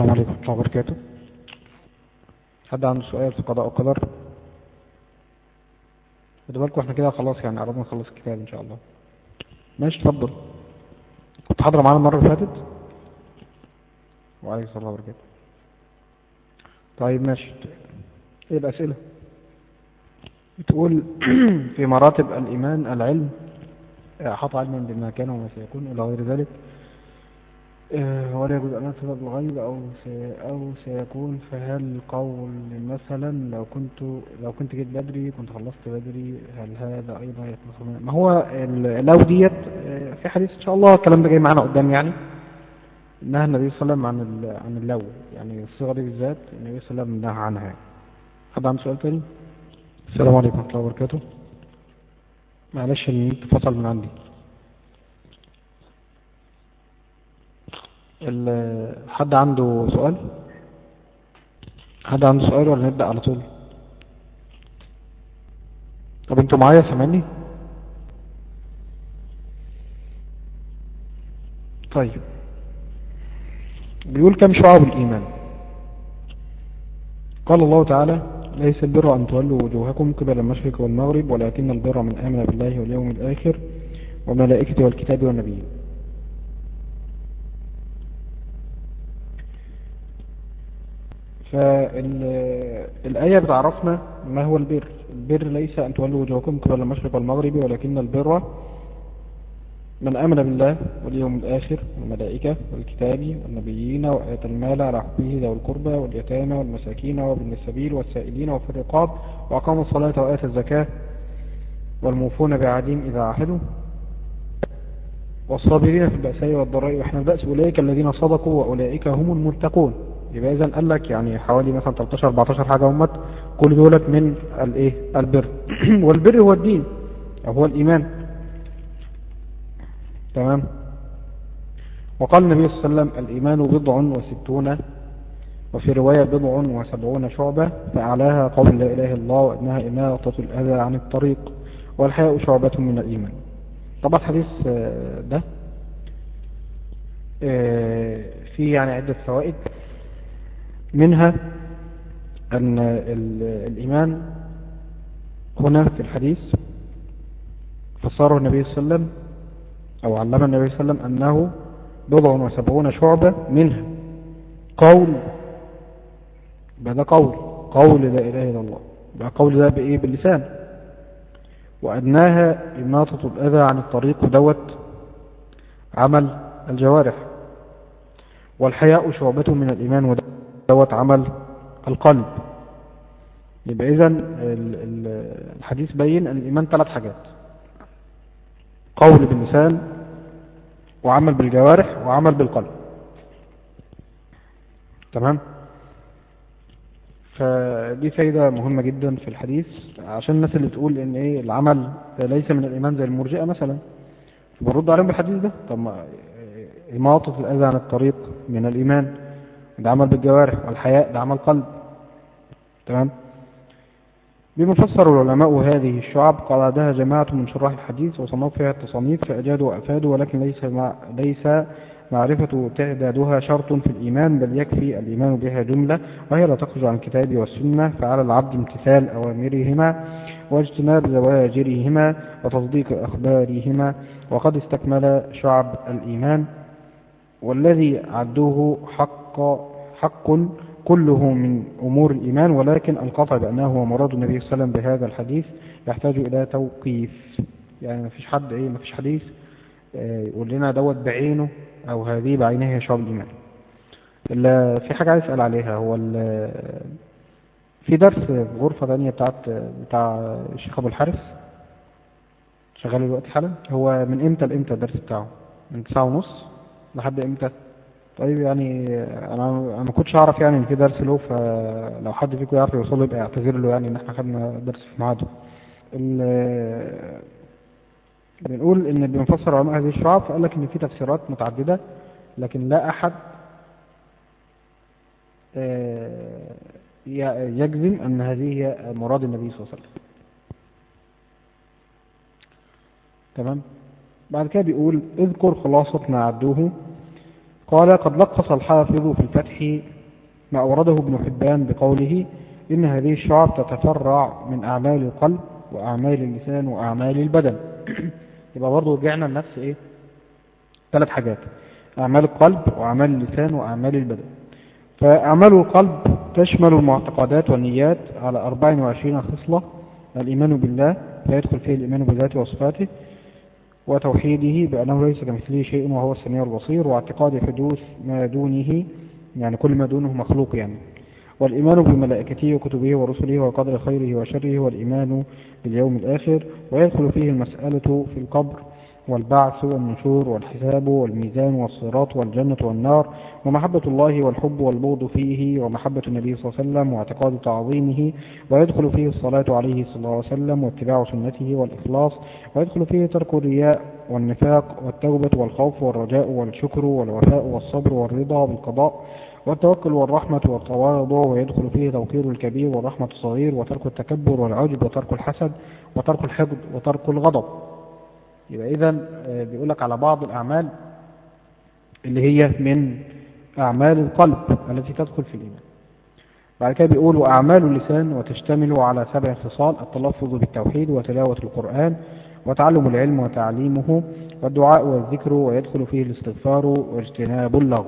السلام عليكم ورحمة الله وبركاته حد عنده سؤال في قضاء وقدر خدوا بالكم احنا كده خلاص يعني قربنا نخلص الكتاب ان شاء الله ماشي اتفضل كنت حاضرة معانا المرة اللي فاتت وعليكم السلام ورحمة الله وبركاته طيب ماشي ايه الأسئلة بتقول في مراتب الإيمان العلم أحاط علما بما كان وما سيكون إلى غير ذلك آه، ولا يجوز أن أنسب الغيب أو سي أو سيكون فهل قول مثلا لو كنت لو كنت جيت بدري كنت خلصت بدري هل هذا أيضا يخلص من- ما هو ال- لو ديت آه، في حديث إن شاء الله الكلام ده جاي معانا قدام يعني نهى النبي صلى الله عليه وسلم عن ال- عن اللو يعني الصيغة دي بالذات النبي صلى الله عليه وسلم نهى عنها حد عنده سؤال تاني؟ السلام عليكم ورحمة الله وبركاته معلش النت فصل من عندي ال- حد عنده سؤال حد عنده سؤال ولا نبدأ على طول طب انتوا معايا سامعني طيب بيقول كم شعب الإيمان قال الله تعالى ليس البر أن تولوا وجوهكم قبل المشرق والمغرب ولكن البر من آمن بالله واليوم الآخر وملائكته والكتاب والنبيين فالآية بتعرفنا ما هو البر البر ليس أن تولوا وجوهكم قبل المشرق والمغرب ولكن البر من آمن بالله واليوم الآخر والملائكة والكتاب والنبيين وآتى المال على حبه ذوي القربى واليتامى والمساكين وابن السبيل والسائلين وفي الرقاب وأقاموا الصلاة وآتى الزكاة والموفون بعهدهم إذا عاهدوا والصابرين في البأساء والضراء وإحنا البأس أولئك الذين صدقوا وأولئك هم المتقون يبقى إذا قال لك يعني حوالي مثلا 13 14 حاجة همت كل دولت من الإيه البر والبر هو الدين أو هو الإيمان تمام وقال النبي صلى الله عليه وسلم الإيمان بضع وستون وفي رواية بضع وسبعون شعبة فأعلاها قول لا إله إلا الله وأنها إماطة الأذى عن الطريق والحياء شعبة من الإيمان طبعا الحديث آه، ده آه، فيه يعني عدة فوائد منها أن ال- الإيمان هنا في الحديث فصاره النبي صلى الله عليه وسلم أو علم النبي صلى الله عليه وسلم أنه بضع وسبعون شعبة منها قول يبقى ده قول قول لا إله إلا الله يبقى قول ده بإيه باللسان وأدناها إماطة الأذى عن الطريق ودوت عمل الجوارح والحياء شعبة من الإيمان ودوت عمل القلب يبقى إذا الحديث بين أن الإيمان ثلاث حاجات قول باللسان وعمل بالجوارح وعمل بالقلب تمام فدي فايدة مهمة جدا في الحديث عشان الناس اللي تقول ان ايه العمل ليس من الايمان زي المرجئة مثلا برد عليهم بالحديث ده طب ما إماطة الأذى عن الطريق من الإيمان ده عمل بالجوارح والحياء ده عمل قلب تمام بما فسر العلماء هذه الشعب قعدها جماعة من شراح الحديث وصنفوا فيها التصانيف فأجادوا وأفادوا ولكن ليس مع ليس معرفة تعدادها شرط في الإيمان بل يكفي الإيمان بها جملة وهي لا تخرج عن الكتاب والسنة فعلى العبد امتثال أوامرهما واجتناب زواجرهما وتصديق أخبارهما وقد استكمل شعب الإيمان والذي عدوه حق حق كله من أمور الإيمان ولكن القطع بأنه هو مراد النبي صلى الله عليه وسلم بهذا الحديث يحتاج إلى توقيف يعني ما فيش حد إيه ما فيش حديث آه، يقول لنا دوت بعينه أو هذه بعينها هي شعب الإيمان ال- في حاجة عايز أسأل عليها هو ال- في درس في غرفة ثانية بتاعت بتاع الشيخ أبو الحارث شغال دلوقتي حالا هو من إمتى لإمتى الدرس بتاعه من تسعة ونص لحد إمتى طيب يعني انا انا ما كنتش اعرف يعني ان في درس له فلو حد فيكم يعرف يوصل له يبقى يعتذر له يعني ان احنا خدنا درس في ميعاده ال- بنقول ان بنفسر علماء هذه الشعب فقال لك ان في تفسيرات متعدده لكن لا احد آه، ي- يجزم ان هذه هي مراد النبي صلى الله عليه وسلم تمام بعد كده بيقول اذكر خلاصة ما عدوه قال قد لخص الحافظ في الفتح ما أورده ابن حبان بقوله إن هذه الشعب تتفرع من أعمال القلب وأعمال اللسان وأعمال البدن يبقى برضه رجعنا لنفس إيه ثلاث حاجات أعمال القلب وأعمال اللسان وأعمال البدن فأعمال القلب تشمل المعتقدات والنيات على 24 خصلة الإيمان بالله فيدخل فيه الإيمان بذاته وصفاته وتوحيده بأنه ليس كمثله شيء وهو السميع البصير واعتقاد حدوث ما دونه يعني كل ما دونه مخلوق يعني والإيمان بملائكته وكتبه ورسله وقدر خيره وشره والإيمان باليوم الآخر ويدخل فيه المسألة في القبر والبعث والنشور والحساب والميزان والصراط والجنة والنار ومحبة الله والحب والبغض فيه ومحبة النبي صلى الله عليه وسلم واعتقاد تعظيمه ويدخل فيه الصلاة عليه صلى الله عليه وسلم واتباع سنته والإخلاص ويدخل فيه ترك الرياء والنفاق والتوبة والخوف والرجاء والشكر والوفاء والصبر والرضا بالقضاء والتوكل والرحمة والتواضع ويدخل فيه توقير الكبير والرحمة الصغير وترك التكبر والعجب وترك الحسد وترك الحقد وترك الغضب يبقى إذا بيقول لك على بعض الأعمال اللي هي من أعمال القلب التي تدخل في الإيمان بعد كده بيقول وأعمال اللسان وتشتمل على سبع خصال التلفظ بالتوحيد وتلاوة القرآن وتعلم العلم وتعليمه والدعاء والذكر ويدخل فيه الاستغفار واجتناب اللغو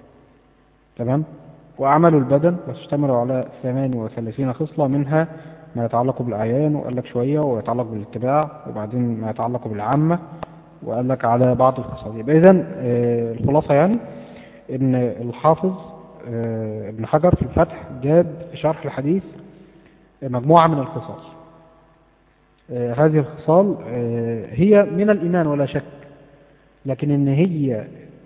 تمام وأعمال البدن وتشتمل على 38 خصلة منها ما يتعلق بالأعيان وقال لك شوية ويتعلق بالاتباع وبعدين ما يتعلق بالعامة وقال لك على بعض الخصال يبقى إذن الخلاصة يعني إن الحافظ آه، ابن حجر في الفتح جاب في شرح الحديث مجموعة من الخصال آه، هذه الخصال آه، هي من الإيمان ولا شك لكن إن هي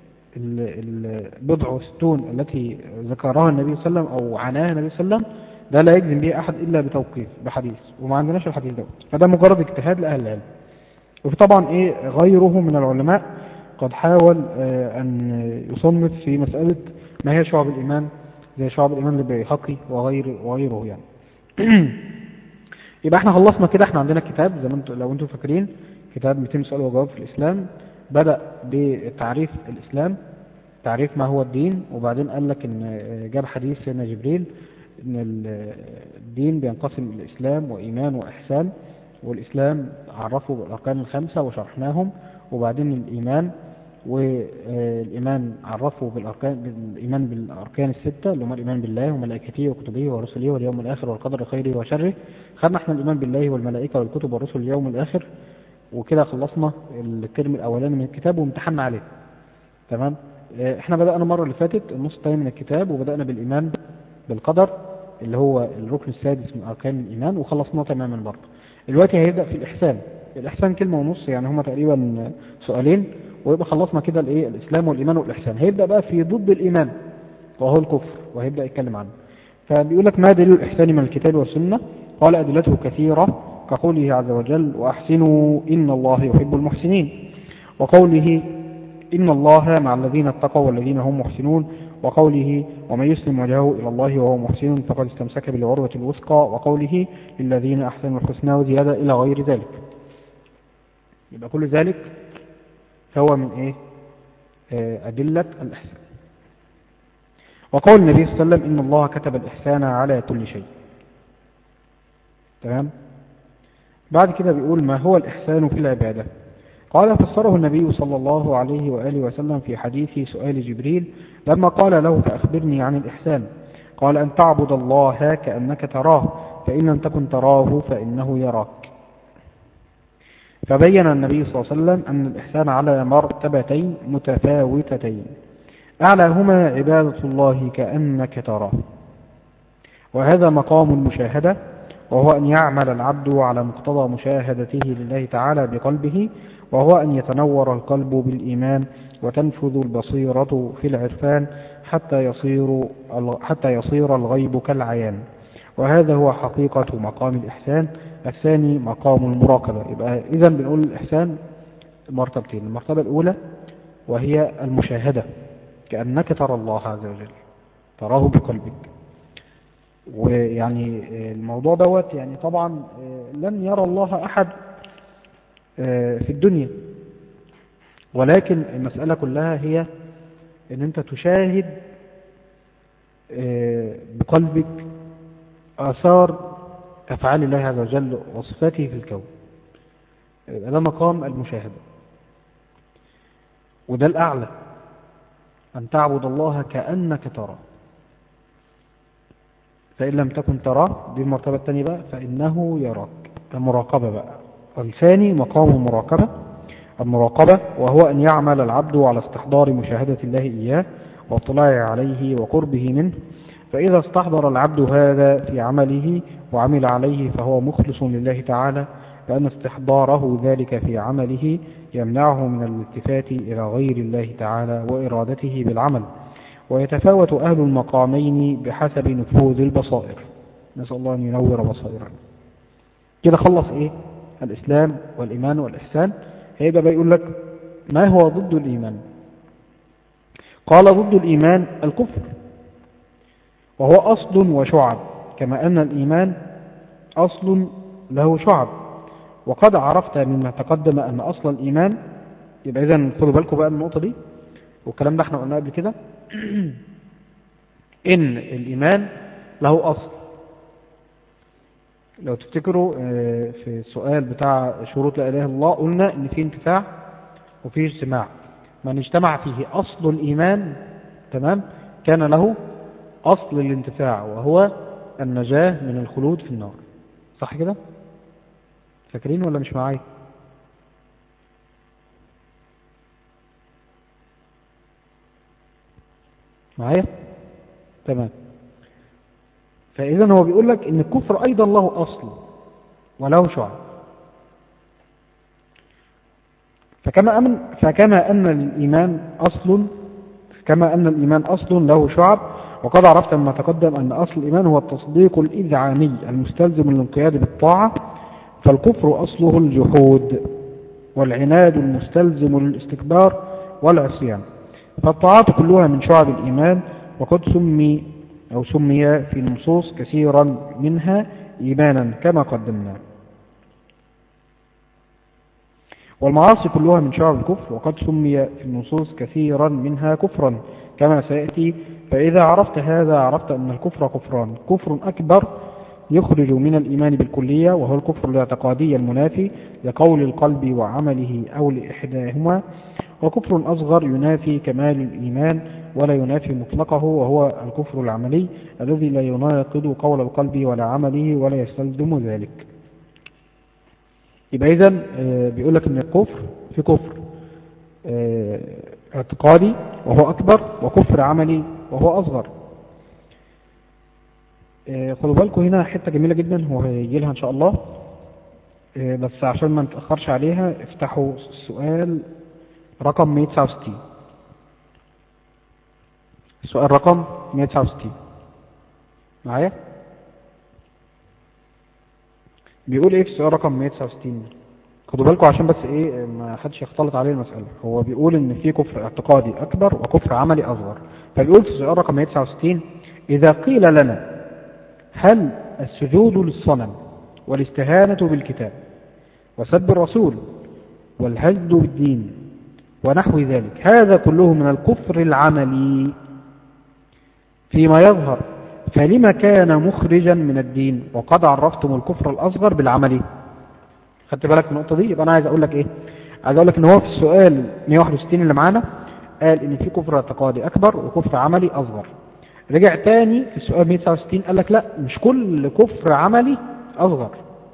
ال- البضع والستون التي ذكرها النبي صلى الله عليه وسلم أو عناها النبي صلى الله عليه وسلم ده لا يجزم به أحد إلا بتوقيف بحديث وما عندناش الحديث دوت فده مجرد اجتهاد لأهل العلم وفي طبعا إيه غيره من العلماء قد حاول آه، أن يصنف في مسألة ما هي شعب الإيمان زي شعب الإيمان للبيهقي وغير وغيره يعني يبقى احنا خلصنا كده احنا عندنا كتاب زي ما انتوا لو انتم فاكرين كتاب 200 سؤال وجواب في الإسلام بدأ بتعريف الإسلام تعريف ما هو الدين وبعدين قال لك ان جاب حديث سيدنا جبريل ان ال- الدين بينقسم الإسلام وإيمان وإحسان والإسلام عرفه بالأركان الخمسة وشرحناهم وبعدين الإيمان والإيمان عرفه بالأركان بالإيمان بالأركان الستة اللي هم الإيمان بالله وملائكته وكتبه ورسله واليوم الآخر والقدر خيره وشره خدنا احنا الإيمان بالله والملائكة والكتب والرسل واليوم الآخر وكده خلصنا الترم الأولاني من الكتاب وامتحنا عليه تمام اه، احنا بدأنا المرة اللي فاتت النص الثاني من الكتاب وبدأنا بالإيمان بالقدر اللي هو الركن السادس من أركان الإيمان وخلصناه تماما برضه دلوقتي هيبدأ في الإحسان الإحسان كلمة ونص يعني هما تقريبا سؤالين ويبقى خلصنا كده الايه الإسلام والإيمان والإحسان هيبدأ بقى في ضد الإيمان وهو الكفر وهيبدأ يتكلم عنه فبيقول لك ما دليل الإحسان من الكتاب والسنة قال أدلته كثيرة كقوله عز وجل وأحسنوا إن الله يحب المحسنين وقوله إن الله مع الذين اتقوا والذين هم محسنون وقوله ومن يسلم وجهه إلى الله وهو محسن فقد استمسك بالعروة الوثقى وقوله للذين أحسنوا الحسنى وزيادة إلى غير ذلك يبقى كل ذلك فهو من إيه آه، أدلة الإحسان وقول النبي صلى الله عليه وسلم إن الله كتب الإحسان على كل شيء تمام بعد كده بيقول ما هو الإحسان في العبادة قال فسره النبي صلى الله عليه وآله وسلم في حديث سؤال جبريل لما قال له فأخبرني عن الإحسان قال أن تعبد الله كأنك تراه فإن لم تكن تراه فإنه يراك فبين النبي صلى الله عليه وسلم أن الإحسان على مرتبتين متفاوتتين أعلاهما عبادة الله كأنك تراه وهذا مقام المشاهدة وهو أن يعمل العبد على مقتضى مشاهدته لله تعالى بقلبه وهو أن يتنور القلب بالإيمان وتنفذ البصيرة في العرفان حتى يصير حتى يصير الغيب كالعيان وهذا هو حقيقة مقام الإحسان الثاني مقام المراقبة يبقى إذا بنقول الإحسان مرتبتين المرتبة الأولى وهي المشاهدة كأنك ترى الله عز وجل تراه بقلبك ويعني الموضوع دوت يعني طبعا لن يرى الله أحد في الدنيا ولكن المسألة كلها هي ان انت تشاهد آه، بقلبك آثار أفعال الله عز وجل وصفاته في الكون ده مقام المشاهدة وده الأعلى أن تعبد الله كأنك تراه فإن لم تكن تراه دي المرتبة الثانية بقى فإنه يراك المراقبة بقى الثاني مقام المراقبة المراقبة وهو أن يعمل العبد على استحضار مشاهدة الله إياه واطلاع عليه وقربه منه فإذا استحضر العبد هذا في عمله وعمل عليه فهو مخلص لله تعالى لأن استحضاره ذلك في عمله يمنعه من الالتفات إلى غير الله تعالى وإرادته بالعمل ويتفاوت أهل المقامين بحسب نفوذ البصائر نسأل الله أن ينور بصائرنا كده خلص إيه الإسلام والإيمان والإحسان هيبقى بيقول لك ما هو ضد الإيمان قال ضد الإيمان الكفر وهو أصل وشعب كما أن الإيمان أصل له شعب وقد عرفت مما تقدم أن أصل الإيمان يبقى إذا خدوا بالكم بقى من النقطة دي والكلام ده احنا قلناه قبل كده إن الإيمان له أصل لو تفتكروا آه، في السؤال بتاع شروط لا إله إلا الله قلنا إن في انتفاع وفي اجتماع من اجتمع فيه أصل الإيمان تمام كان له أصل الانتفاع وهو النجاة من الخلود في النار صح كده فاكرين ولا مش معايا معايا تمام فإذا هو بيقول لك إن الكفر أيضا له أصل وله شعب فكما أمن فكما أن الإيمان أصل كما أن الإيمان أصل له شعب وقد عرفت ما تقدم أن أصل الإيمان هو التصديق الإذعاني المستلزم للانقياد بالطاعة فالكفر أصله الجحود والعناد المستلزم للاستكبار والعصيان فالطاعات كلها من شعب الإيمان وقد سمي أو سمي في نصوص كثيرا منها إيمانا كما قدمنا والمعاصي كلها من شعب الكفر وقد سمي في النصوص كثيرا منها كفرا كما سيأتي فإذا عرفت هذا عرفت أن الكفر كفران كفر أكبر يخرج من الإيمان بالكلية وهو الكفر الاعتقادي المنافي لقول القلب وعمله أو لإحداهما وكفر أصغر ينافي كمال الإيمان ولا ينافي مطلقه وهو الكفر العملي الذي لا يناقض قول القلب ولا عمله ولا يستلزم ذلك يبقى إذا آه، بيقول لك أن الكفر في كفر آه، اعتقادي وهو أكبر وكفر عملي وهو أصغر آه، خدوا بالكم هنا حتة جميلة جدا هو هيجي لها إن شاء الله آه، بس عشان ما نتأخرش عليها افتحوا السؤال رقم 169 السؤال رقم 169 معايا بيقول ايه في السؤال رقم 169 خدوا بالكم عشان بس ايه ما حدش يختلط عليه المسألة هو بيقول ان في كفر اعتقادي اكبر وكفر عملي اصغر فبيقول في السؤال رقم 169 اذا قيل لنا هل السجود للصنم والاستهانة بالكتاب وسب الرسول والهزل بالدين ونحو ذلك هذا كله من الكفر العملي فيما يظهر فلما كان مخرجا من الدين وقد عرفتم الكفر الأصغر بالعملي خدت بالك من النقطة دي يبقى أنا عايز أقول لك إيه عايز أقول لك إن هو في السؤال 161 اللي معانا قال إن في كفر اعتقادي أكبر وكفر عملي أصغر رجع تاني في السؤال 169 قال لك لا مش كل كفر عملي أصغر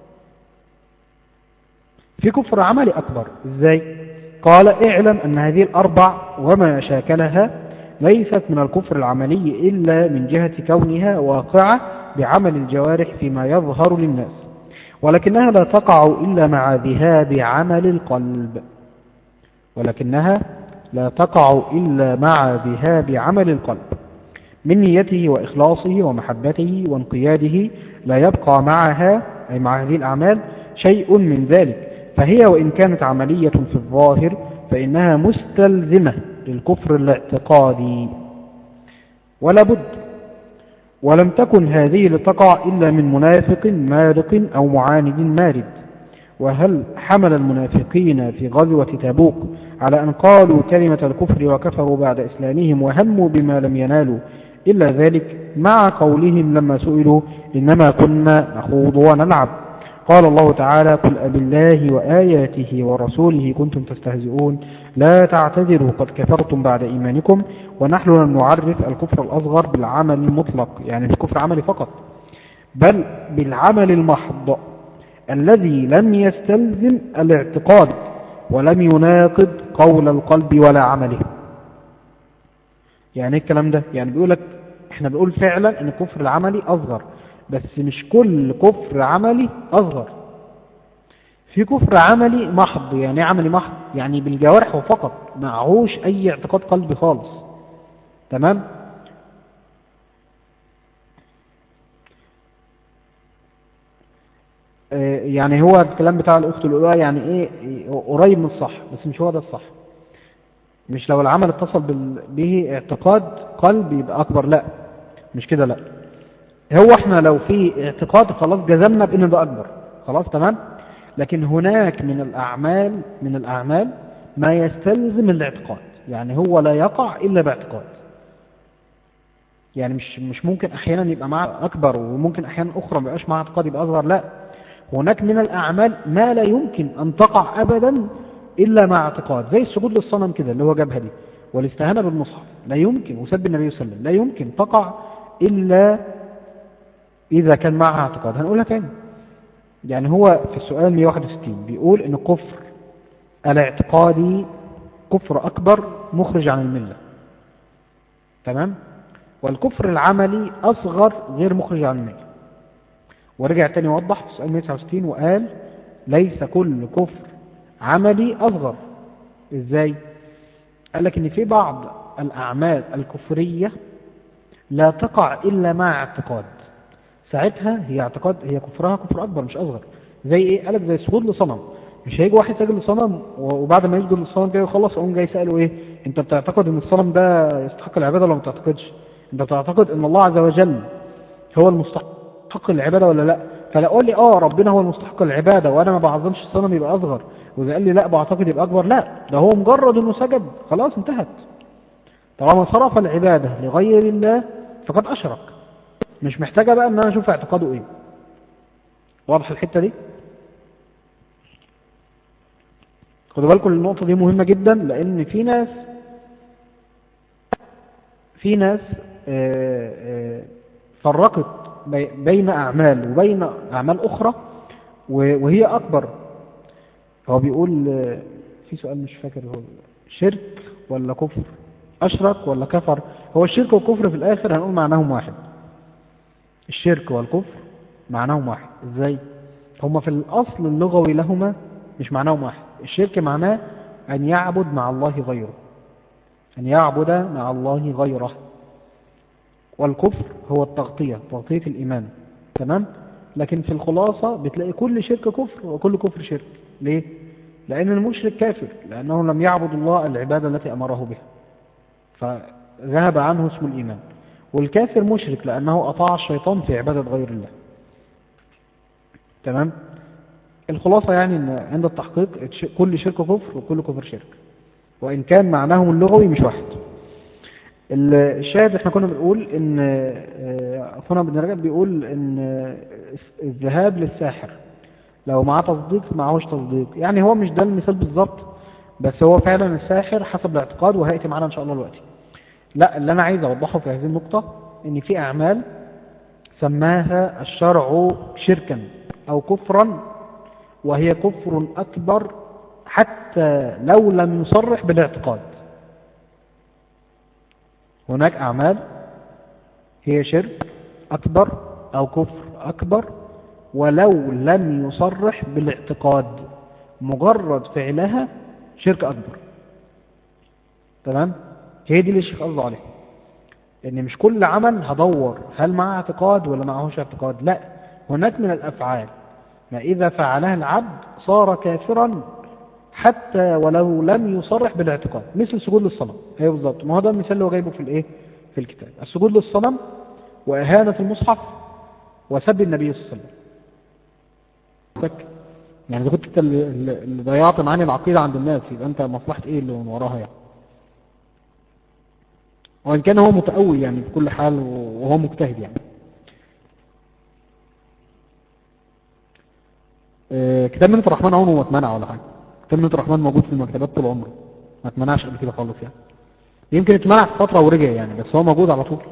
في كفر عملي أكبر إزاي قال اعلم أن هذه الأربع وما شاكلها ليست من الكفر العملي إلا من جهة كونها واقعة بعمل الجوارح فيما يظهر للناس ولكنها لا تقع إلا مع ذهاب عمل القلب ولكنها لا تقع إلا مع ذهاب عمل القلب من نيته وإخلاصه ومحبته وانقياده لا يبقى معها أي مع هذه الأعمال شيء من ذلك فهي وإن كانت عملية في الظاهر فإنها مستلزمة للكفر الاعتقادي ولا بد ولم تكن هذه لتقع إلا من منافق مارق أو معاند مارد وهل حمل المنافقين في غزوة تبوك على أن قالوا كلمة الكفر وكفروا بعد إسلامهم وهموا بما لم ينالوا إلا ذلك مع قولهم لما سئلوا إنما كنا نخوض ونلعب قال الله تعالى قل أبالله وآياته ورسوله كنتم تستهزئون لا تعتذروا قد كفرتم بعد إيمانكم ونحن لم نعرف الكفر الأصغر بالعمل المطلق يعني الكفر عملي فقط بل بالعمل المحض الذي لم يستلزم الاعتقاد ولم يناقض قول القلب ولا عمله يعني ايه الكلام ده يعني بيقولك احنا بنقول فعلا ان الكفر العملي اصغر بس مش كل كفر عملي اصغر في كفر عملي محض يعني ايه عملي محض يعني بالجوارح وفقط معهوش اي اعتقاد قلبي خالص تمام آه، يعني هو الكلام بتاع الاخت الاولى يعني ايه قريب من الصح بس مش هو ده الصح مش لو العمل اتصل بال- به اعتقاد قلب يبقى اكبر لا مش كده لا هو احنا لو في اعتقاد خلاص جزمنا بان ده اكبر خلاص تمام لكن هناك من الاعمال من الاعمال ما يستلزم الاعتقاد يعني هو لا يقع الا باعتقاد يعني مش مش ممكن احيانا يبقى معاه اكبر وممكن احيانا اخرى ما يبقاش معاه اعتقاد يبقى اصغر لا هناك من الاعمال ما لا يمكن ان تقع ابدا الا مع اعتقاد زي السجود للصنم كده اللي هو جابها دي والاستهانه بالمصحف لا يمكن وسب النبي صلى الله عليه وسلم لا يمكن تقع الا اذا كان معها اعتقاد هنقولها تاني يعني هو في السؤال 161 بيقول ان الكفر الاعتقادي كفر اكبر مخرج عن المله تمام والكفر العملي اصغر غير مخرج عن المله ورجع تاني وضح في سؤال 169 وقال ليس كل كفر عملي اصغر ازاي قال لك ان في بعض الاعمال الكفريه لا تقع الا مع اعتقاد ساعتها هي اعتقاد هي كفرها كفر اكبر مش اصغر زي ايه قال لك زي السجود لصنم مش هيجي واحد ساجد لصنم وبعد ما يسجد للصنم كده يخلص يقوم جاي ساله ايه انت بتعتقد ان الصنم ده يستحق العباده ولا ما بتعتقدش انت بتعتقد ان الله عز وجل هو المستحق العباده ولا لا فلا قول لي اه ربنا هو المستحق العباده وانا ما بعظمش الصنم يبقى اصغر واذا قال لي لا بعتقد يبقى اكبر لا ده هو مجرد انه سجد خلاص انتهت طالما صرف العباده لغير الله فقد اشرك مش محتاجه بقى ان انا اشوف اعتقاده ايه واضح الحته دي خدوا بالكم النقطه دي مهمه جدا لان في ناس في ناس آه، آه، فرقت بي- بين اعمال وبين اعمال اخرى و- وهي اكبر هو بيقول آه، في سؤال مش فاكر هو شرك ولا كفر اشرك ولا كفر هو الشرك والكفر في الاخر هنقول معناهم واحد الشرك والكفر معناهم واحد ازاي هما في الاصل اللغوي لهما مش معناهم واحد الشرك معناه ان يعبد مع الله غيره ان يعبد مع الله غيره والكفر هو التغطية تغطية الإيمان تمام لكن في الخلاصة بتلاقي كل شرك كفر وكل كفر شرك ليه لأن المشرك كافر لأنه لم يعبد الله العبادة التي أمره بها فذهب عنه اسم الإيمان والكافر مشرك لأنه أطاع الشيطان في عبادة غير الله تمام الخلاصة يعني أن عند التحقيق الش- كل شرك كفر وكل كفر شرك وإن كان معناهم اللغوي مش واحد ال- الشاهد احنا كنا بنقول ان آه، اخونا ابن رجب بيقول ان آه، الذهاب للساحر لو معاه تصديق معهوش تصديق يعني هو مش ده المثال بالظبط بس هو فعلا الساحر حسب الاعتقاد وهيأتي معانا ان شاء الله دلوقتي لا اللي انا عايز اوضحه في هذه النقطة ان في اعمال سماها الشرع شركا او كفرا وهي كفر اكبر حتى لو لم يصرح بالاعتقاد هناك أعمال هي شرك أكبر أو كفر أكبر ولو لم يصرح بالاعتقاد مجرد فعلها شرك أكبر تمام هي دي اللي الشيخ قصده عليه ان مش كل عمل هدور هل معه اعتقاد ولا معهوش اعتقاد لا هناك من الافعال ما اذا فعلها العبد صار كافرا حتى ولو لم يصرح بالاعتقاد مثل السجود للصنم هي بالظبط ما هو ده المثال اللي هو جايبه في الايه في الكتاب السجود للصنم واهانه المصحف وسب النبي صلى الله عليه وسلم يعني اذا كنت انت اللي, اللي ضيعت معاني العقيدة عند الناس يبقى انت مصلحة ايه اللي من وراها يعني وان كان هو متأول يعني في كل حال وهو مجتهد يعني آه، كتاب منة الرحمن عمره ما اتمنع ولا حاجة كتاب منة الرحمن موجود في المكتبات طول عمره ما اتمنعش قبل كده خالص يعني يمكن اتمنع في فترة ورجع يعني بس هو موجود على طول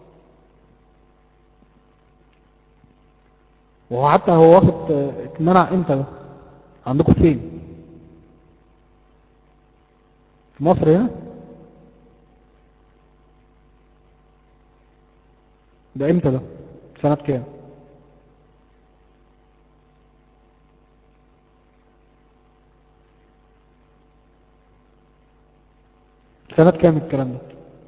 وهو حتى هو واخد آه، اتمنع امتى ده عندكم فين في مصر هنا ده امتى ده سنة كام سنة كام الكلام ده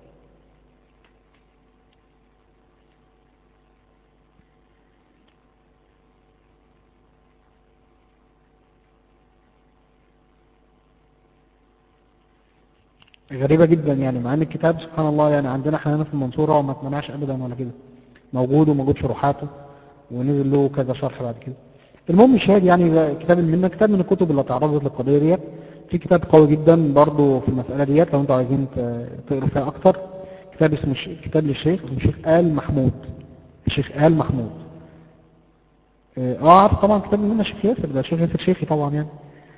غريبة جدا يعني مع ان الكتاب سبحان الله يعني عندنا احنا هنا في المنصورة وما اتمنعش ابدا ولا كده موجود وموجود شروحاته ونزل له كذا شرح بعد كده المهم الشاهد يعني ده كتاب منه كتاب من الكتب اللي تعرضت للقضية ديت في كتاب قوي جدا برضو في المسألة ديت لو انتوا عايزين ت- تقروا فيها اكتر كتاب اسمه ش... كتاب للشيخ اسمه الشيخ آل محمود الشيخ آل محمود اه آه، عارف طبعا كتاب المنة شيخ ياسر ده شيخ ياسر شيخي طبعا يعني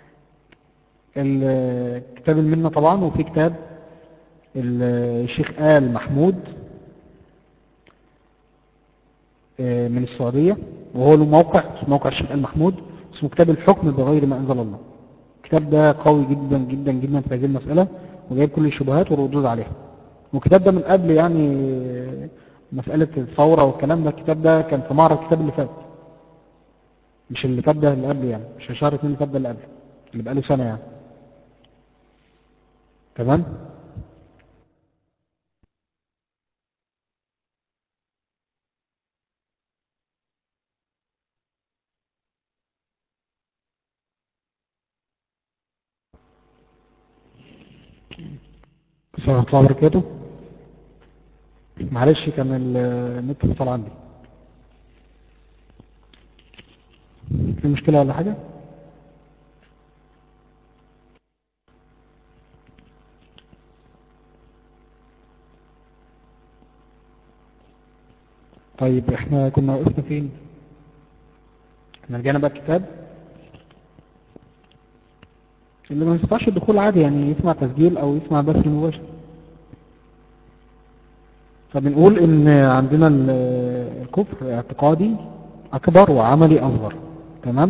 ال- كتاب المنة طبعا وفي كتاب ال- الشيخ آل محمود آه، من السعودية وهو له موقع اسمه موقع الشيخ آل محمود اسمه كتاب الحكم بغير ما أنزل الله الكتاب ده قوي جدا جدا جدا في هذه المسألة وجايب كل الشبهات والردود عليها والكتاب ده من قبل يعني مسألة الثورة والكلام ده الكتاب ده كان في معرض الكتاب اللي فات مش اللي فات ده اللي قبل يعني مش في شهر اتنين اللي فات ده اللي قبل اللي بقاله سنة يعني تمام السلام عليكم ورحمة الله وبركاته معلش كان ال- النت فصل عندي في مشكلة ولا حاجة طيب احنا كنا وقفنا فين احنا رجعنا بقى الكتاب اللي ما يستطيعش الدخول عادي يعني يسمع تسجيل او يسمع بث مباشر فبنقول ان عندنا ال- الكفر اعتقادي اكبر وعملي اصغر تمام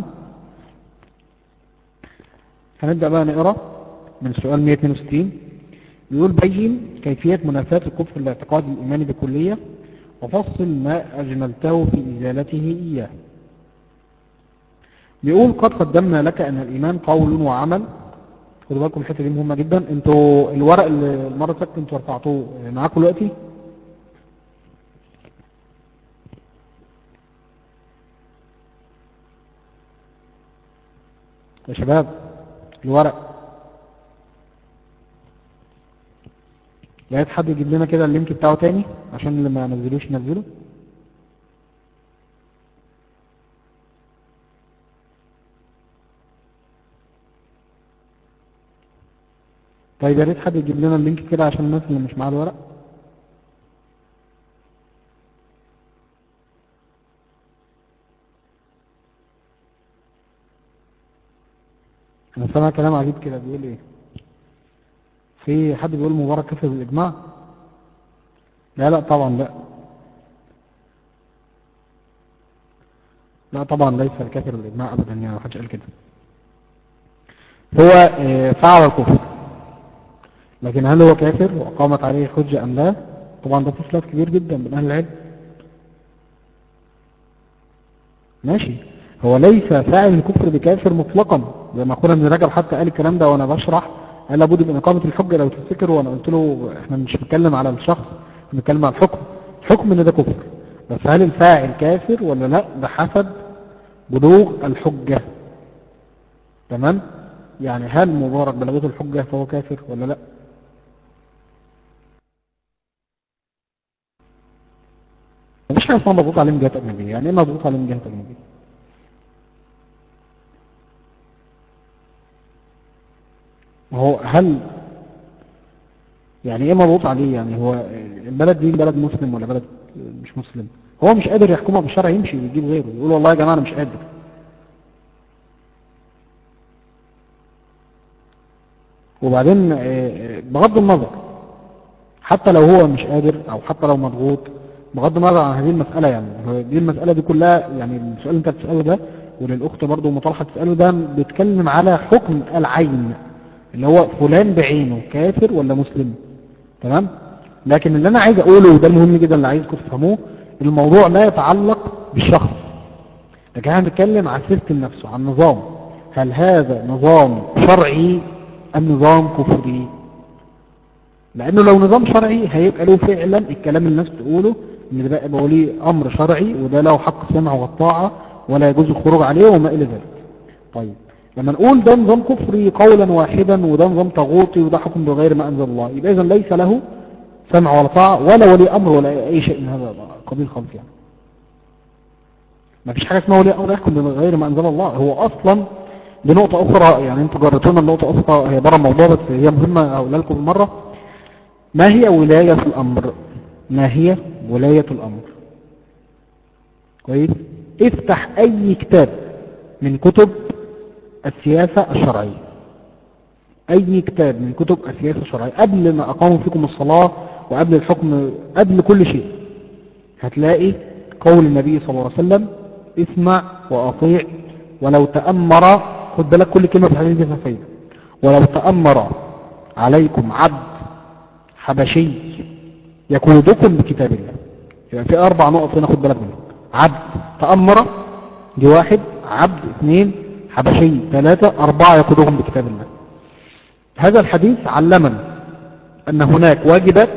هنبدأ بقى نقرأ من سؤال 162 بيقول بين كيفية منافاة الكفر الاعتقادي الإيماني بكلية وفصل ما أجملته في إزالته إياه بيقول قد قدمنا لك أن الإيمان قول وعمل خدوا بالكم الحتة دي مهمة جدا انتوا الورق اللي المرة اللي فاتت انتوا رفعتوه معاكم دلوقتي يا شباب الورق لقيت حد يجيب لنا كده اللينك بتاعه تاني عشان اللي ما نزلوش ينزله طيب يا ريت حد يجيب لنا اللينك كده عشان الناس اللي مش معاها الورق انا سامع كلام عجيب كده بيقول ايه في حد بيقول مبارك كفر بالاجماع لا لا طبعا لا لا طبعا ليس الكافر بالاجماع ابدا يعني ما حدش قال كده هو آه، فعل الكفر لكن هل هو كافر وقامت عليه حجة ام لا طبعا ده في خلاف كبير جدا بين اهل العلم ماشي هو ليس فاعل الكفر بكافر مطلقا زي ما قلنا ابن رجب حتى قال الكلام ده وانا بشرح قال لابد من اقامه الحجه لو تفتكر وانا قلت له احنا مش بنتكلم على الشخص بنتكلم على الحكم الحكم ان ده كفر بس هل الفاعل كافر ولا لا ده حسب بلوغ الحجه تمام يعني هل مبارك بلغته الحجه فهو كافر ولا لا مفيش حاجه اسمها مضغوط عليه من جهه اجنبيه يعني ايه مضغوط عليه من جهه اجنبيه هو هل يعني ايه مضغوط عليه يعني هو البلد دي بلد مسلم ولا بلد مش مسلم هو مش قادر يحكمها بالشرع يمشي ويجيب غيره يقول والله يا جماعة انا مش قادر وبعدين آه، آه، بغض النظر حتى لو هو مش قادر او حتى لو مضغوط بغض النظر عن هذه المسألة يعني هو دي المسألة دي كلها يعني السؤال اللي انت بتسأله ده وللأخت برضه مطالحة تسأله ده بيتكلم على حكم العين اللي هو فلان بعينه كافر ولا مسلم تمام لكن اللي انا عايز اقوله وده المهم جدا اللي عايزكم تفهموه الموضوع لا يتعلق بالشخص لكن احنا بنتكلم عن السيستم نفسه عن نظام هل هذا نظام شرعي ام نظام كفري لانه لو نظام شرعي هيبقى له فعلا الكلام اللي الناس تقوله ان ده بقى وليه امر شرعي وده له حق السمع والطاعه ولا يجوز الخروج عليه وما الى ذلك طيب لما نقول ده نظام كفري قولا واحدا وده نظام طاغوتي وده حكم بغير ما انزل الله يبقى اذا ليس له سمع ولا طاعه ولا ولي امر ولا اي شيء من هذا القبيل خالص يعني ما فيش حاجه اسمها ولي امر يحكم بغير ما انزل الله هو اصلا دي نقطة أخرى يعني أنتوا جرتونا النقطة أخرى هي بره الموضوع بس هي مهمة أقولها لكم بالمرة ما هي ولاية الأمر ما هي ولاية الأمر كويس افتح أي كتاب من كتب السياسة الشرعية أي كتاب من كتب السياسة الشرعية قبل ما أقاموا فيكم الصلاة وقبل الحكم قبل كل شيء هتلاقي قول النبي صلى الله عليه وسلم اسمع وأطيع ولو تأمر خد بالك كل كلمة في الحديث دي فيها فايدة ولو تأمر عليكم عبد حبشي يقودكم بكتاب الله يبقى في أربع نقط هنا خد بالك منهم عبد تأمر دي واحد عبد اثنين حبشي ثلاثة أربعة يقودهم بكتاب الله هذا الحديث علمنا أن هناك واجبات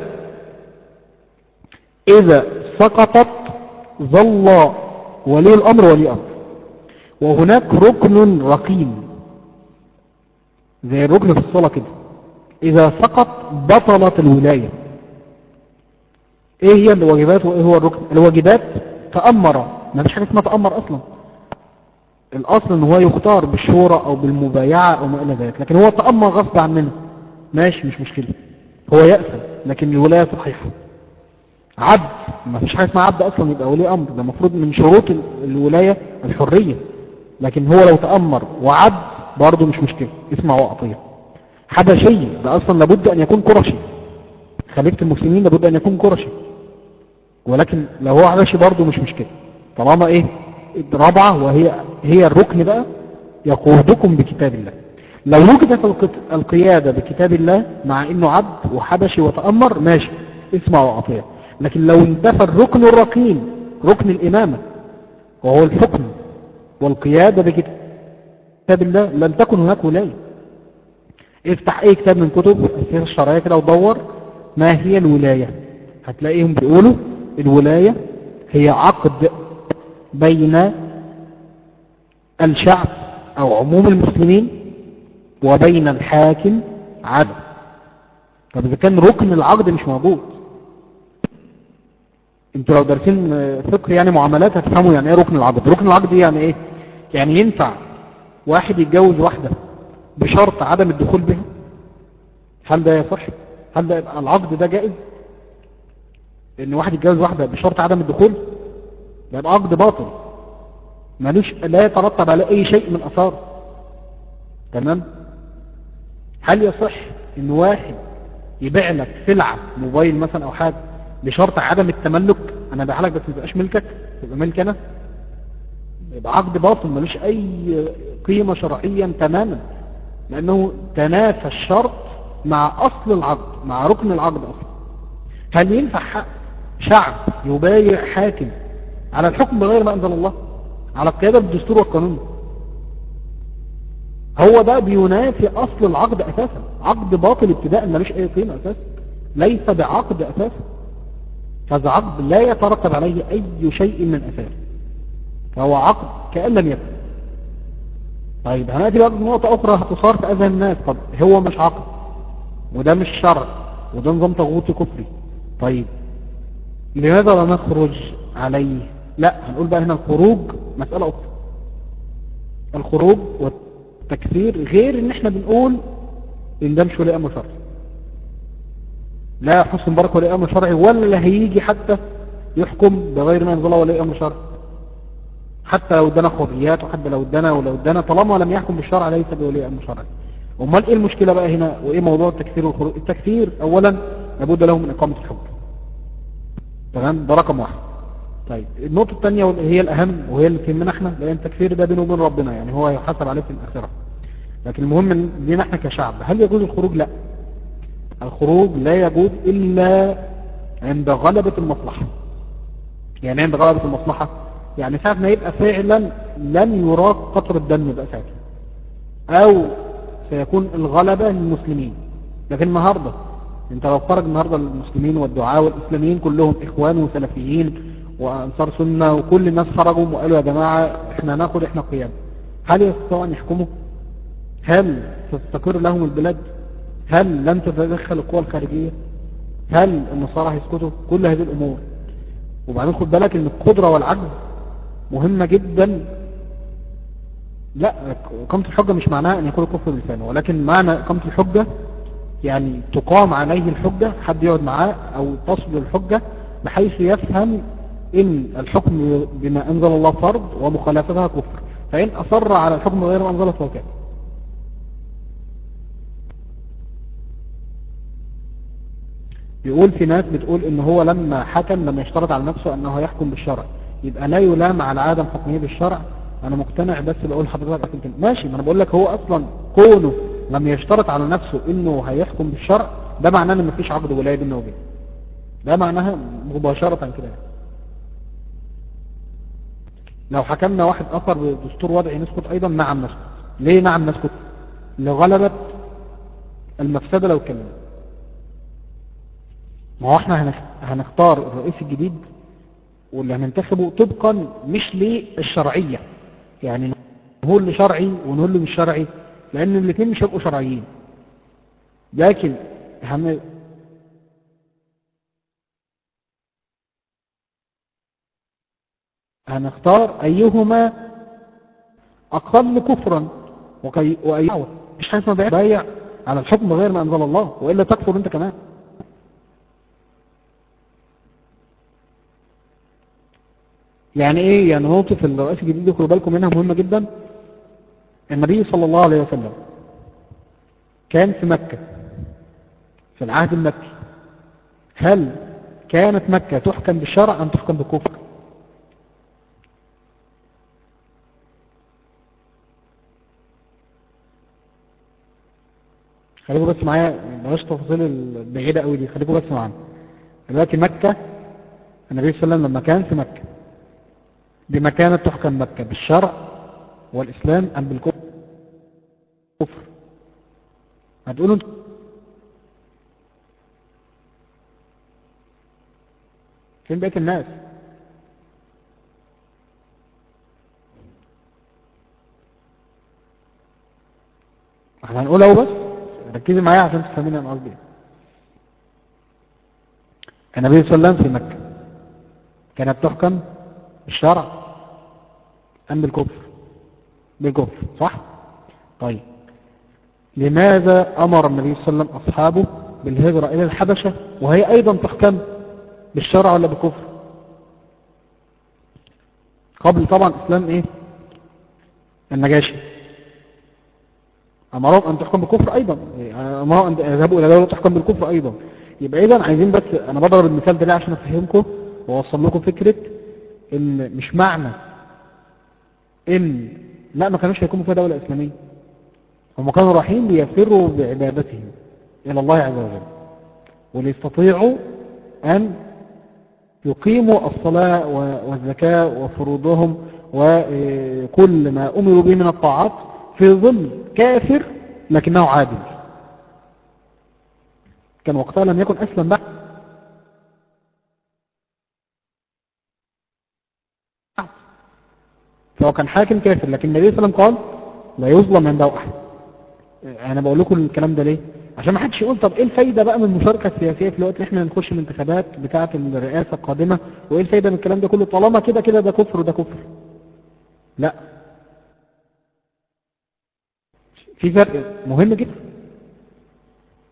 إذا سقطت ظل ولي الأمر ولي أمر وهناك ركن رقيم زي الركن في الصلاة كده إذا سقط بطلت الولاية إيه هي الواجبات وإيه هو الركن الواجبات تأمر ما فيش حاجة اسمها تأمر أصلا الأصل إن هو يختار بالشورى أو بالمبايعة أو ما إلى ذلك لكن هو تأمر غصب عننا ماشي مش مشكلة هو يأثم لكن الولاية صحيحة عبد ما فيش حاجة اسمها عبد أصلا يبقى ولي أمر ده المفروض من شروط الولاية الحرية لكن هو لو تأمر وعبد برضه مش مشكلة اسمع وأطيع حبشي ده أصلا لابد أن يكون قرشي خليفة المسلمين لابد أن يكون قرشي ولكن لو هو حبشي برضه مش مشكلة طالما إيه الرابعة وهي هي الركن بقى يقودكم بكتاب الله لو وجدت القيادة بكتاب الله مع انه عبد وحبشي وتأمر ماشي اسمع وأطيع لكن لو انتفى الركن الركين ركن الإمامة وهو الحكم والقيادة بكتاب الله لن تكن هناك ولاية افتح اي كتاب من كتب السياسة الشرعية كده ودور ما هي الولاية هتلاقيهم بيقولوا الولاية هي عقد بين الشعب او عموم المسلمين وبين الحاكم عدل طب اذا كان ركن العقد مش موجود انتوا لو دارسين فقه يعني معاملات هتفهموا يعني ايه ركن العقد ركن العقد يعني ايه يعني ينفع واحد يتجوز واحدة بشرط عدم الدخول بها هل ده يصح هل ده يبقى العقد ده جائز ان واحد يتجوز واحدة بشرط عدم الدخول ده يبقى عقد باطل ملوش لا يترتب على اي شيء من اثاره تمام هل يصح ان واحد يبيع لك سلعة موبايل مثلا او حاجة بشرط عدم التملك انا بيع لك بس ما يبقاش ملكك يبقى ملك انا يبقى عقد باطل ملوش اي قيمة شرعيا تماما لانه تنافى الشرط مع اصل العقد مع ركن العقد اصلا هل ينفع شعب يبايع حاكم على الحكم بغير ما انزل الله على القيادة بالدستور والقانون هو ده بينافي اصل العقد اساسا عقد باطل ابتداء ملوش اي قيمة اساسا ليس بعقد اساسا هذا عقد لا يترتب عليه اي شيء من اثاره فهو عقد كأن لم يكن طيب هنأتي بقى نقطة أخرى هتصار في أذهان الناس طب هو مش عقد وده مش شرع وده نظام تغوطي كفري طيب لماذا لا نخرج عليه لا هنقول بقى هنا الخروج مسألة أخرى الخروج والتكفير غير ان احنا بنقول ان ده مش ولي امر شرعي لا حسن بركه ولي امر شرعي ولا هيجي حتى يحكم بغير ما انزله ولي امر شرعي حتى لو ادانا حريات وحتى لو ادانا ولو ادانا طالما لم يحكم بالشرع ليس بولي امر شرعي امال ايه المشكله بقى هنا وايه موضوع التكفير والخروج التكفير اولا لابد له من اقامه الحكم تمام ده رقم واحد طيب النقطه الثانيه وهي الاهم وهي اللي تهمنا احنا لان التكفير ده بينه وبين ربنا يعني هو هيحاسب عليه في الاخره لكن المهم إن لينا احنا كشعب هل يجوز الخروج لا الخروج لا يجوز الا عند غلبة المصلحة يعني عند غلبة المصلحة يعني ساعة ما يبقى فعلا لن يراق قطر الدم بقى ساعتها او سيكون الغلبة للمسلمين لكن النهاردة انت لو خرج النهاردة المسلمين والدعاء والاسلاميين كلهم اخوان وسلفيين وانصار سنة وكل الناس خرجوا وقالوا يا جماعة احنا ناخد احنا قيام هل يستطيعوا ان يحكموا هل تستقر لهم البلاد هل لن تتدخل القوى الخارجية هل النصارى هيسكتوا كل هذه الامور وبعدين خد بالك ان القدرة والعجز مهمة جدا لا إقامة الحجة مش معناها أن يكون الكفر بلسانه ولكن معنى إقامة الحجة يعني تقام عليه الحجة حد يقعد معاه أو تصل الحجة بحيث يفهم إن الحكم بما أنزل الله فرض ومخالفتها كفر فإن أصر على الحكم غير ما أنزله فهو كافر بيقول في ناس بتقول ان هو لما حكم لما يشترط على نفسه انه يحكم بالشرع يبقى لا يلام على عدم حكمه بالشرع انا مقتنع بس بقول حضرتك عشان كده ماشي ما انا بقول لك هو اصلا كونه لم يشترط على نفسه انه هيحكم بالشرع ده معناه ان مفيش عقد ولايه بينه وبينه ده معناها مباشرة كده يعني. لو حكمنا واحد اخر بدستور وضعي نسكت ايضا نعم نسكت ليه نعم نسكت لغلبة المفسدة لو اتكلمنا ما هو احنا هنختار الرئيس الجديد واللي هننتخبه طبقا مش للشرعية يعني نقول له شرعي ونقول له مش شرعي لان الاثنين مش هيبقوا شرعيين لكن هم هنختار ايهما اقل كفرا وكي وايهما مش حاجه اسمها بايع على الحكم غير ما انزل الله والا تكفر انت كمان يعني ايه يعني نقطة الرئيس الجديد دي خدوا بالكم منها مهمة جدا النبي صلى الله عليه وسلم كان في مكة في العهد المكي هل كانت مكة تحكم بالشرع ام تحكم بالكفر خليكم بس معايا بلاش تفاصيل البعيدة قوي دي خليكم بس معانا دلوقتي مكة النبي صلى الله عليه وسلم لما كان في مكة بما كانت تحكم مكة بالشرع والإسلام أم بالكفر هتقولوا انت فين بقية الناس احنا هنقول اهو بس ركزي معايا عشان تفهميني انا قصدي النبي صلى الله عليه وسلم في مكة كانت تحكم بالشرع أم بالكفر بالكفر صح طيب لماذا أمر النبي صلى الله عليه وسلم أصحابه بالهجرة إلى الحبشة وهي أيضا تحكم بالشرع ولا بالكفر قبل طبعا إسلام إيه النجاشي أمرهم أن تحكم بالكفر أيضا أمرهم أن يذهبوا إلى دولة تحكم بالكفر أيضا يبقى إذا عايزين بس أنا بضرب المثال ده ليه عشان أفهمكم وأوصل لكم فكرة ان مش معنى ان لا ما كانوش هيكونوا فيها دولة اسلامية هم كانوا رايحين ليفروا بعبادتهم الى الله عز وجل وليستطيعوا ان يقيموا الصلاة والزكاة وفروضهم وكل ما امروا به من الطاعات في ظل كافر لكنه عادل كان وقتها لم يكن اسلم بعد فهو كان حاكم كافر لكن النبي صلى الله عليه وسلم قال لا يظلم عنده احد انا بقول لكم الكلام ده ليه عشان ما حدش يقول طب ايه الفايدة بقى من المشاركة السياسية في الوقت اللي احنا نخش الانتخابات بتاعة الرئاسة القادمة وايه الفايدة من الكلام ده كله طالما كده كده ده كفر وده كفر لا في فرق مهم جدا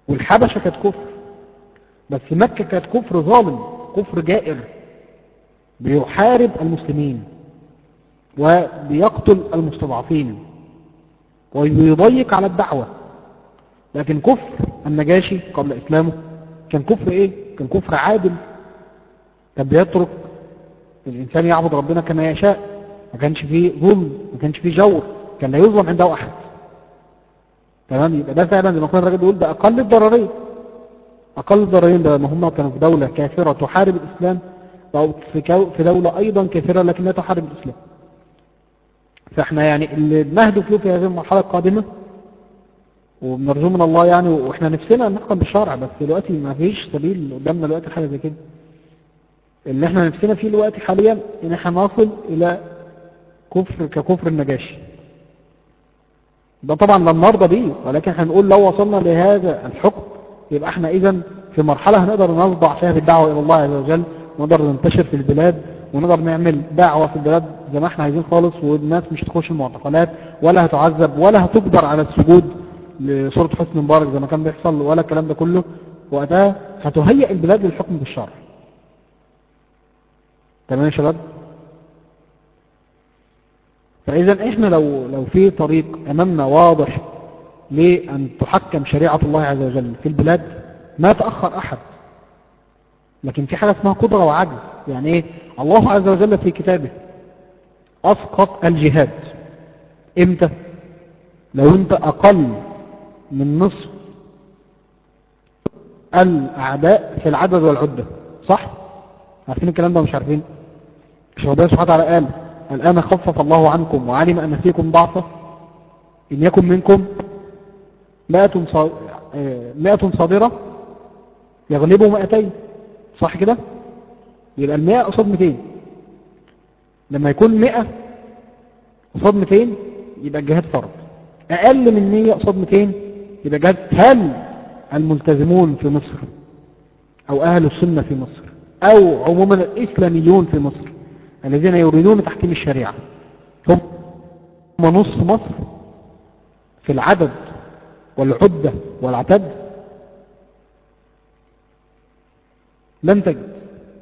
والحبشة كانت كفر بس مكة كانت كفر ظالم كفر جائر بيحارب المسلمين وبيقتل المستضعفين ويضيق على الدعوة لكن كفر النجاشي قبل إسلامه كان كفر إيه؟ كان كفر عادل كان بيترك الإنسان يعبد ربنا كما يشاء ما كانش فيه ظلم ما كانش فيه جور كان لا يظلم عنده أحد تمام يبقى ده فعلا زي ما كان الراجل بيقول ده أقل الضررين أقل الضررين ده ما هم كانوا في دولة كافرة تحارب الإسلام أو في كو- في دولة أيضا كافرة لكن لا تحارب الإسلام فاحنا يعني اللي نهدف له في هذه المرحلة القادمة وبنرجو من الله يعني واحنا نفسنا نحكم بالشرع بس دلوقتي ما فيش سبيل قدامنا دلوقتي حاجة زي كده اللي احنا نفسنا فيه دلوقتي حاليا ان احنا نصل الى كفر ككفر النجاشي ده طبعا لن نرضى بيه ولكن هنقول لو وصلنا لهذا الحكم يبقى احنا اذا في مرحلة هنقدر نصدع فيها في الدعوة الى الله عز وجل ونقدر ننتشر في البلاد ونقدر نعمل دعوة في البلاد زي ما احنا عايزين خالص والناس مش تخش المعتقلات ولا هتعذب ولا هتجبر على السجود لصورة حسن مبارك زي ما كان بيحصل ولا الكلام ده كله وقتها هتهيئ البلاد للحكم بالشرع تمام يا شباب فإذا إحنا لو لو في طريق أمامنا واضح لأن تحكم شريعة الله عز وجل في البلاد ما تأخر أحد لكن في حاجة اسمها قدرة وعجز يعني إيه الله عز وجل في كتابه أسقط الجهاد إمتى لو أنت أقل من نصف الأعداء في العدد والعدة صح؟ عارفين الكلام ده مش عارفين؟ مش ربنا سبحانه وتعالى قال الآن خفف الله عنكم وعلم أن فيكم ضعفة إن يكن منكم مائة صا- آه، مائة صادرة يغلبوا مائتين صح كده؟ يبقى المائة قصاد 200 لما يكون 100 قصاد 200 يبقى الجهاد فرض أقل من 100 قصاد 200 يبقى الجهاد هل الملتزمون في مصر أو أهل السنة في مصر أو عموما الإسلاميون في مصر الذين يريدون تحكيم الشريعة هم نصف مصر في العدد والعدة والعتد لن تجد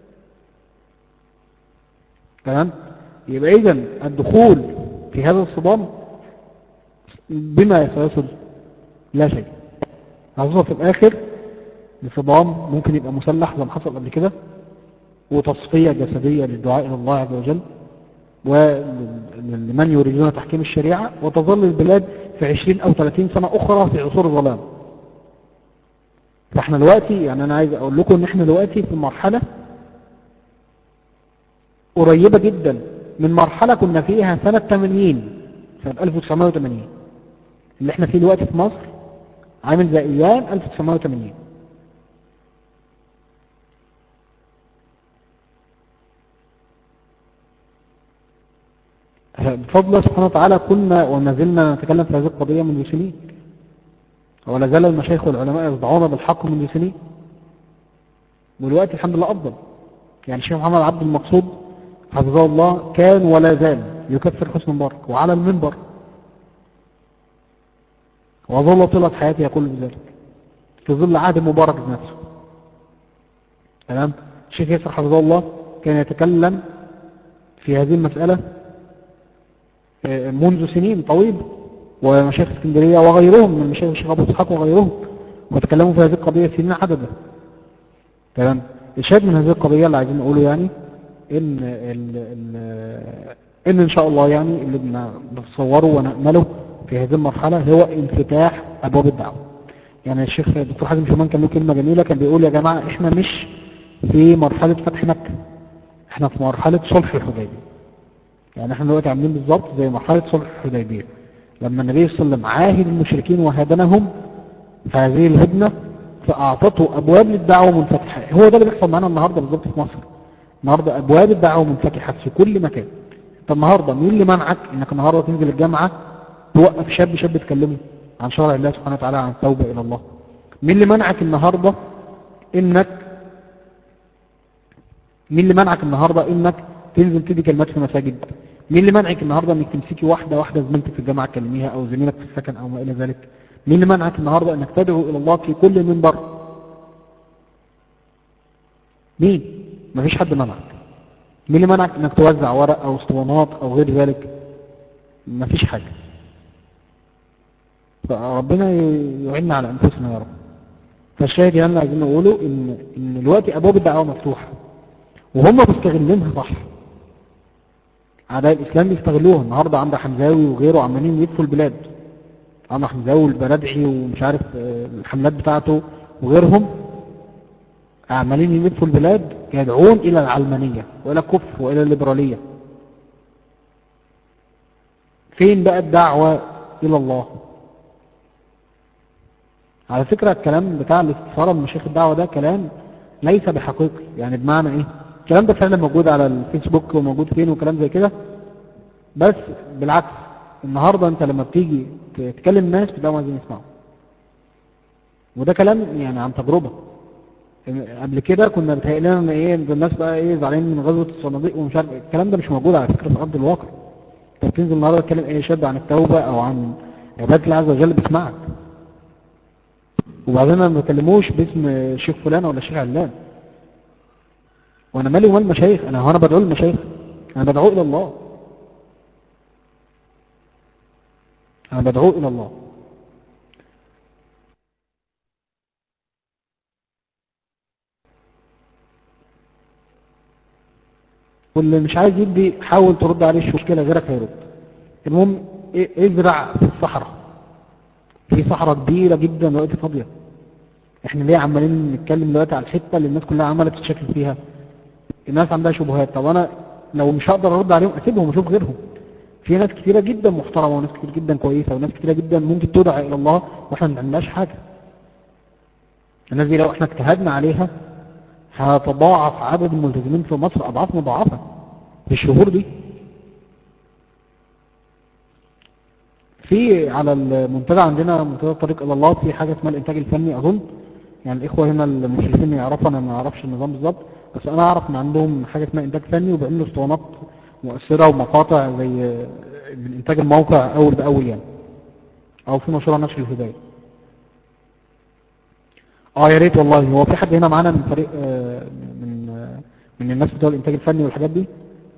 تمام يبقى إذا الدخول في هذا الصدام بما سيصل لا شيء هنوصل في الآخر لصدام ممكن يبقى مسلح زي ما حصل قبل كده وتصفية جسدية للدعاء إلى الله عز وجل ولمن يريدون تحكيم الشريعة وتظل البلاد في 20 أو 30 سنة أخرى في عصور الظلام فاحنا دلوقتي يعني أنا عايز أقول لكم إن احنا دلوقتي في مرحلة قريبة جدا من مرحلة كنا فيها سنة 80 سنة 1980 اللي احنا فيه دلوقتي في مصر عامل زي ايام 1980 بفضل الله سبحانه وتعالى كنا وما زلنا نتكلم في هذه القضية منذ سنين ولا زال المشايخ والعلماء يصدعون بالحق منذ سنين والوقت الحمد لله أفضل يعني الشيخ محمد عبد المقصود حفظه الله كان ولا زال يكفر حسن مبارك وعلى المنبر وظل طيلة حياته يقول بذلك في ظل عهد مبارك بنفسه تمام الشيخ ياسر حفظه الله كان يتكلم في هذه المسألة آه، منذ سنين طويلة ومشايخ اسكندرية وغيرهم من مشايخ الشيخ أبو إسحاق وغيرهم وتكلموا في هذه القضية سنين عددا تمام الشاهد من هذه القضية اللي عايزين نقوله يعني إن ال ال إن إن شاء الله يعني اللي بن- بنتصوره ونأمله في هذه المرحلة هو انفتاح أبواب الدعوة يعني الشيخ الدكتور حازم شومان كان له كلمة جميلة كان بيقول يا جماعة إحنا مش في مرحلة فتح مكة إحنا في مرحلة صلح الحديبية يعني احنا دلوقتي عاملين بالظبط زي مرحلة صلح الحديبية لما النبي صلى الله عليه وسلم عاهد المشركين وهدنهم في هذه الهدنة فأعطته أبواب للدعوة منفتحة هو ده اللي بيحصل معانا النهاردة بالظبط في مصر النهاردة أبواب الدعوة منفتحة في كل مكان انت النهاردة مين اللي منعك انك النهاردة تنزل الجامعة توقف شاب شاب تكلمه عن شرع الله سبحانه وتعالى عن التوبة إلى الله مين اللي منعك النهاردة انك مين اللي منعك النهاردة انك تنزل تدي كلمات في مساجد مين اللي منعك النهاردة انك تمسكي واحدة واحدة زميلتك في الجامعة تكلميها او زميلك في السكن او ما الى ذلك مين اللي منعك النهاردة انك تدعو الى الله في كل منبر مين مفيش حد منعك مين اللي منعك انك توزع ورق او اسطوانات او غير ذلك مفيش حاجة فربنا يعيننا على انفسنا يا رب فالشاهد يعني اللي عايزين نقوله ان ان دلوقتي ابواب الدعوه مفتوحه وهم مستغلينها صح اعداء الاسلام بيستغلوها النهارده عند حمزاوي وغيره عمالين يدفوا البلاد عند حمزاوي والبلدعي ومش عارف آه، الحملات بتاعته وغيرهم عمالين يدفوا البلاد يدعون الى العلمانيه والى الكفر والى الليبراليه فين بقى الدعوه الى الله على فكرة الكلام بتاع الاستفارة من مشايخ الدعوة ده كلام ليس بحقيقي يعني بمعنى ايه الكلام ده فعلا موجود على الفيسبوك وموجود فين وكلام زي كده بس بالعكس النهاردة انت لما بتيجي تكلم الناس بتبقى عايزين يسمعوا وده كلام يعني عن تجربة قبل كده كنا بتهيأ لنا ان ايه ده الناس بقى ايه زعلانين من غزوة الصناديق ومش عارف الكلام ده مش موجود على فكرة في ارض الواقع انت بتنزل النهارده تتكلم اي شاب عن التوبة او عن عبادة الله عز وجل بيسمعك وبعدين انا ما بكلموش باسم شيخ فلان ولا شيخ علان وانا مالي ومال المشايخ انا هو انا بدعو للمشايخ انا بدعو الى الله انا بدعو الى الله واللي مش عايز يدي حاول ترد عليه مش مشكله غيرك هيرد المهم إيه- ازرع في الصحراء في صحراء كبيرة جدا دلوقتي فاضية احنا ليه عمالين نتكلم دلوقتي على الحتة اللي الناس كلها عمالة تتشكل فيها الناس عندها شبهات طب انا لو مش هقدر ارد عليهم اسيبهم واشوف غيرهم في ناس كتيرة جدا محترمة وناس كتير جدا كويسة وناس كتيرة جدا ممكن تدعى الى الله واحنا ما عندناش حاجة الناس دي لو احنا اجتهدنا عليها هتضاعف عدد الملتزمين في مصر اضعاف مضاعفة في الشهور دي في على المنتدى عندنا منتدى الطريق الى الله في حاجه اسمها الانتاج الفني اظن يعني الاخوه هنا المشرفين يعرفوا انا ما اعرفش النظام بالظبط بس انا اعرف ان عندهم حاجه اسمها انتاج فني وبيعملوا اسطوانات مؤثره ومقاطع زي من انتاج الموقع اول باول يعني او في مشروع نشر الهدايه اه يا ريت والله هو في حد هنا معانا من فريق آه، من آه، من الناس بتوع الانتاج الفني والحاجات دي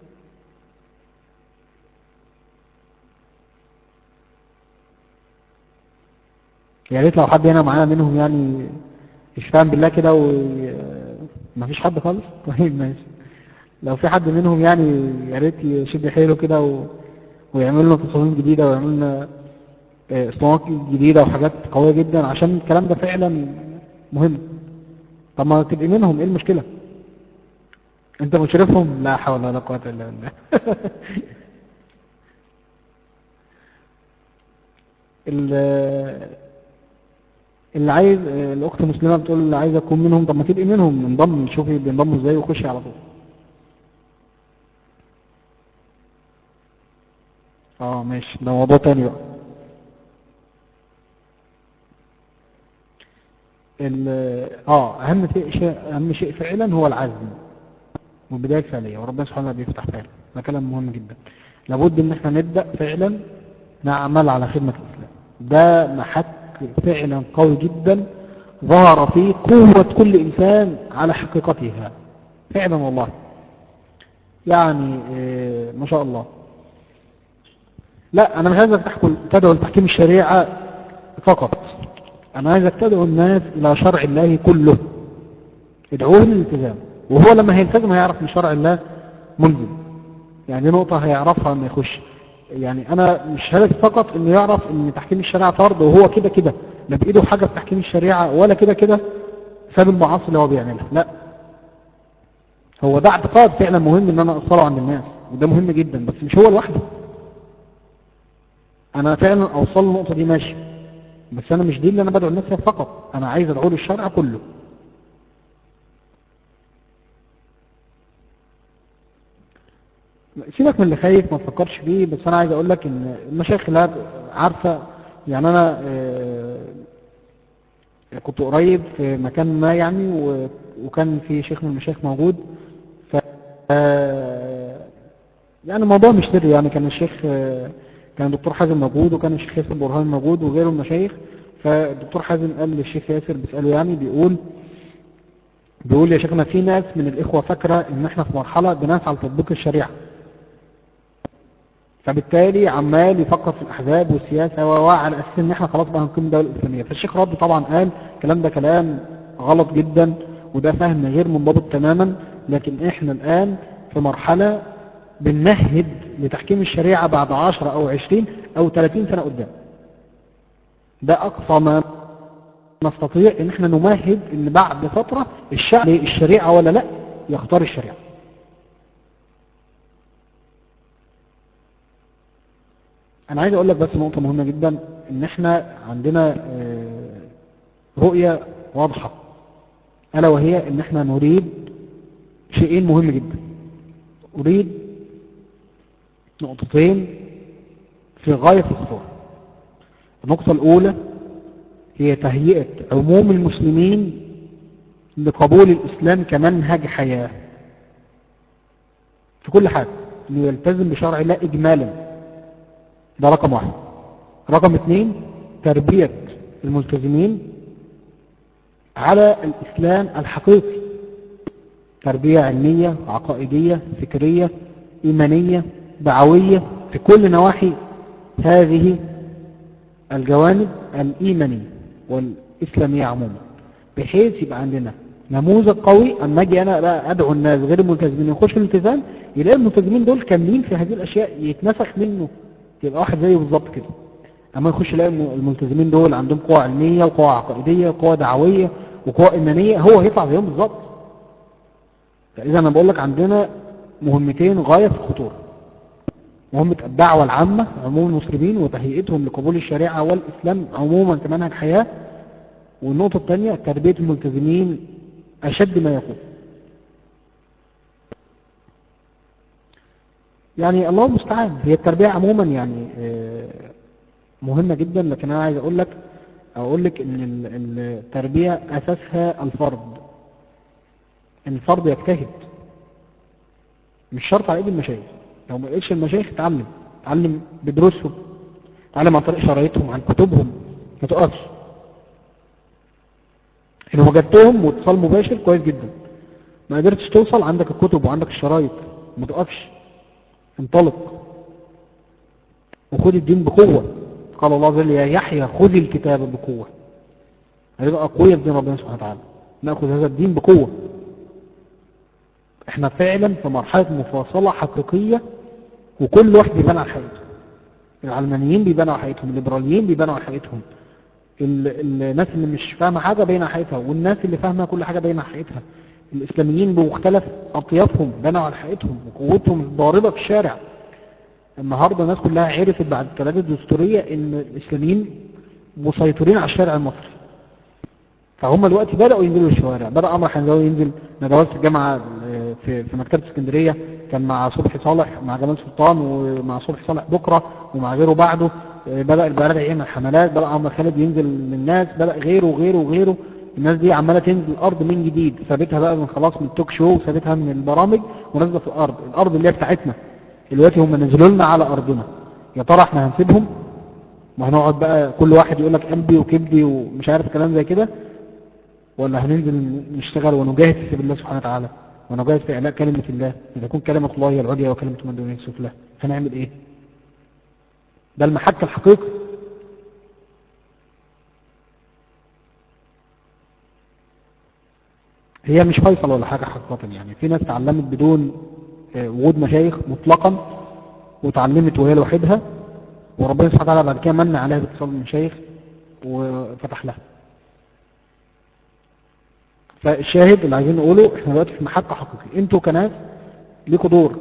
يا ريت لو حد هنا معانا منهم يعني يشتغل بالله كده و ما فيش حد خالص طيب ماشي لو في حد منهم يعني يا ريت يشد حيله كده و... ويعمل لنا تصاميم جديده ويعمل لنا آه، اسطوانات جديده وحاجات قويه جدا عشان الكلام ده فعلا مهم طب ما تبقي منهم ايه المشكله انت مشرفهم لا حول ولا قوه الا بالله ال- اللي عايز الاخت مسلمه بتقول اللي عايز اكون منهم طب ما تبقي منهم انضم شوفي بينضموا ازاي وخشي على طول اه ماشي ده موضوع تاني بقى ال- اه اهم شيء شيء- اهم شيء فعلا هو العزم والبدايه الفعليه وربنا سبحانه وتعالى بيفتح فعلا ده كلام مهم جدا لابد ان احنا نبدا فعلا نعمل على خدمه الاسلام ده محك فعلا قوي جدا ظهر فيه قوه كل انسان على حقيقتها فعلا والله يعني آه، ما شاء الله لا انا مش عايزك تحكم تدعو لتحكيم الشريعه فقط انا عايزك تدعو الناس الى شرع الله كله ادعوهم للالتزام وهو لما هيلتزم هيعرف ان شرع الله ملزم يعني دي نقطة هيعرفها لما يخش يعني انا مش هدفي فقط انه يعرف ان تحكيم الشريعة فرض وهو كده كده لا بايده حاجة في تحكيم الشريعة ولا كده كده ساب المعاصي اللي هو بيعملها لا هو ده اعتقاد فعلا مهم ان انا اوصله عند الناس وده مهم جدا بس مش هو لوحده انا فعلا اوصل النقطة دي ماشي بس انا مش دي اللي انا بدعو الناس فيها فقط انا عايز ادعو للشرع كله سيبك من اللي خايف ما تفكرش فيه بس انا عايز اقول لك ان المشايخ اللي عارفه يعني انا آه، كنت قريب في مكان ما يعني و- وكان في شيخ من المشايخ موجود ف آه، يعني الموضوع مش سري يعني كان الشيخ آه، كان الدكتور حازم موجود وكان الشيخ ياسر برهان موجود وغيره من المشايخ فالدكتور حازم قال للشيخ ياسر بيسأله يعني بيقول بيقول يا شيخنا في ناس من الإخوة فاكرة إن إحنا في مرحلة بنسعى لتطبيق الشريعة فبالتالي عمال يفكر في الأحزاب والسياسة وعلى أساس إن إحنا خلاص بقى هنقيم الدولة الإسلامية فالشيخ رد طبعا قال الكلام ده كلام غلط جدا وده فهم غير منضبط تماما لكن إحنا الآن في مرحلة بنمهد لتحكيم الشريعة بعد 10 أو 20 أو 30 سنة قدام ده أقصى ما نستطيع ان احنا نمهد ان بعد فترة الشعب الشريعة ولا لا يختار الشريعة انا عايز اقول لك بس نقطة مهمة جدا ان احنا عندنا آه، رؤية واضحة الا وهي ان احنا نريد شيئين مهم جدا اريد نقطتين في غاية الخطورة النقطة الاولى هي تهيئة عموم المسلمين لقبول الإسلام كمنهج حياة في كل حاجة انه يلتزم بشرع الله إجمالا ده رقم واحد رقم اثنين تربية الملتزمين على الإسلام الحقيقي تربية علمية عقائدية فكرية إيمانية دعوية في كل نواحي هذه الجوانب الإيمانية والإسلامية عموما بحيث يبقى عندنا نموذج قوي اما اجي انا بقى ادعو الناس غير الملتزمين يخشوا الالتزام يلاقي الملتزمين دول كاملين في هذه الاشياء يتنسخ منه يبقى واحد زيه بالظبط كده اما يخش يلاقي الملتزمين دول عندهم قوة علمية وقوة عقائدية وقوة دعوية وقوة ايمانية هو هيطلع زيهم بالظبط فاذا انا بقول لك عندنا مهمتين غاية في الخطورة مهمة الدعوة العامة عموم المسلمين وتهيئتهم لقبول الشريعة والإسلام عموما كمنهج حياة والنقطة الثانية تربية الملتزمين أشد ما يكون يعني الله المستعان هي التربية عموما يعني مهمة جدا لكن أنا عايز أقول لك أقول لك إن التربية أساسها الفرد إن الفرد يجتهد مش شرط على إيد المشايخ لو ما لقيتش المشايخ اتعلم اتعلم بدروسهم اتعلم عن طريق شرايطهم عن كتبهم ما تقفش لو وجدتهم واتصال مباشر كويس جدا ما قدرتش توصل عندك الكتب وعندك الشرايط ما تقفش انطلق وخد الدين بقوة قال الله عز وجل يا يحيى خذ الكتاب بقوة هيبقى قوية في دين ربنا سبحانه وتعالى ناخذ هذا الدين بقوة احنا فعلا في مرحلة مفاصلة حقيقية وكل واحد بيبنى على حقيقته العلمانيين بيبنوا على حقيقتهم الليبراليين بيبنوا على حقيقتهم الناس اللي مش فاهمة حاجة بين على حقيقتها والناس اللي فاهمة كل حاجة بين على حقيقتها الإسلاميين بمختلف أطيافهم بنوا على حقيقتهم وقوتهم الضاربة في الشارع النهاردة الناس كلها عرفت بعد الثلاثة الدستورية ان الإسلاميين مسيطرين على الشارع المصري فهم دلوقتي بدأوا ينزلوا الشوارع بدأ أمر حنزاوي ينزل ندوات في الجامعة في في مكتبة اسكندرية كان مع صبحي صالح مع جمال سلطان ومع صبحي صالح بكرة ومع غيره بعده بدأ البلد يعمل حملات بدأ عمر خالد ينزل للناس بدأ غيره وغيره وغيره الناس دي عمالة تنزل الأرض من جديد سابتها بقى من خلاص من التوك شو وسابتها من البرامج ونازله في الأرض الأرض اللي هي بتاعتنا دلوقتي هم نزلوا لنا على أرضنا يا ترى احنا هنسيبهم وهنقعد بقى كل واحد يقول لك قلبي وكبدي ومش عارف كلام زي كده ولا هننزل نشتغل ونجاهد في سبيل الله سبحانه وتعالى ونجاهد في إعلاء كلمة الله إذا تكون كلمة الله هي العليا وكلمة من دون السفلى هنعمل إيه؟ ده المحك الحقيقي هي مش فيصل ولا حاجة حقيقة يعني في ناس تعلمت بدون وجود مشايخ مطلقا وتعلمت وهي لوحدها وربنا سبحانه وتعالى بعد كده من عليها باتصال المشايخ وفتح لها فالشاهد اللي عايزين نقوله احنا دلوقتي في محك حقيقي انتوا كناس ليكوا دور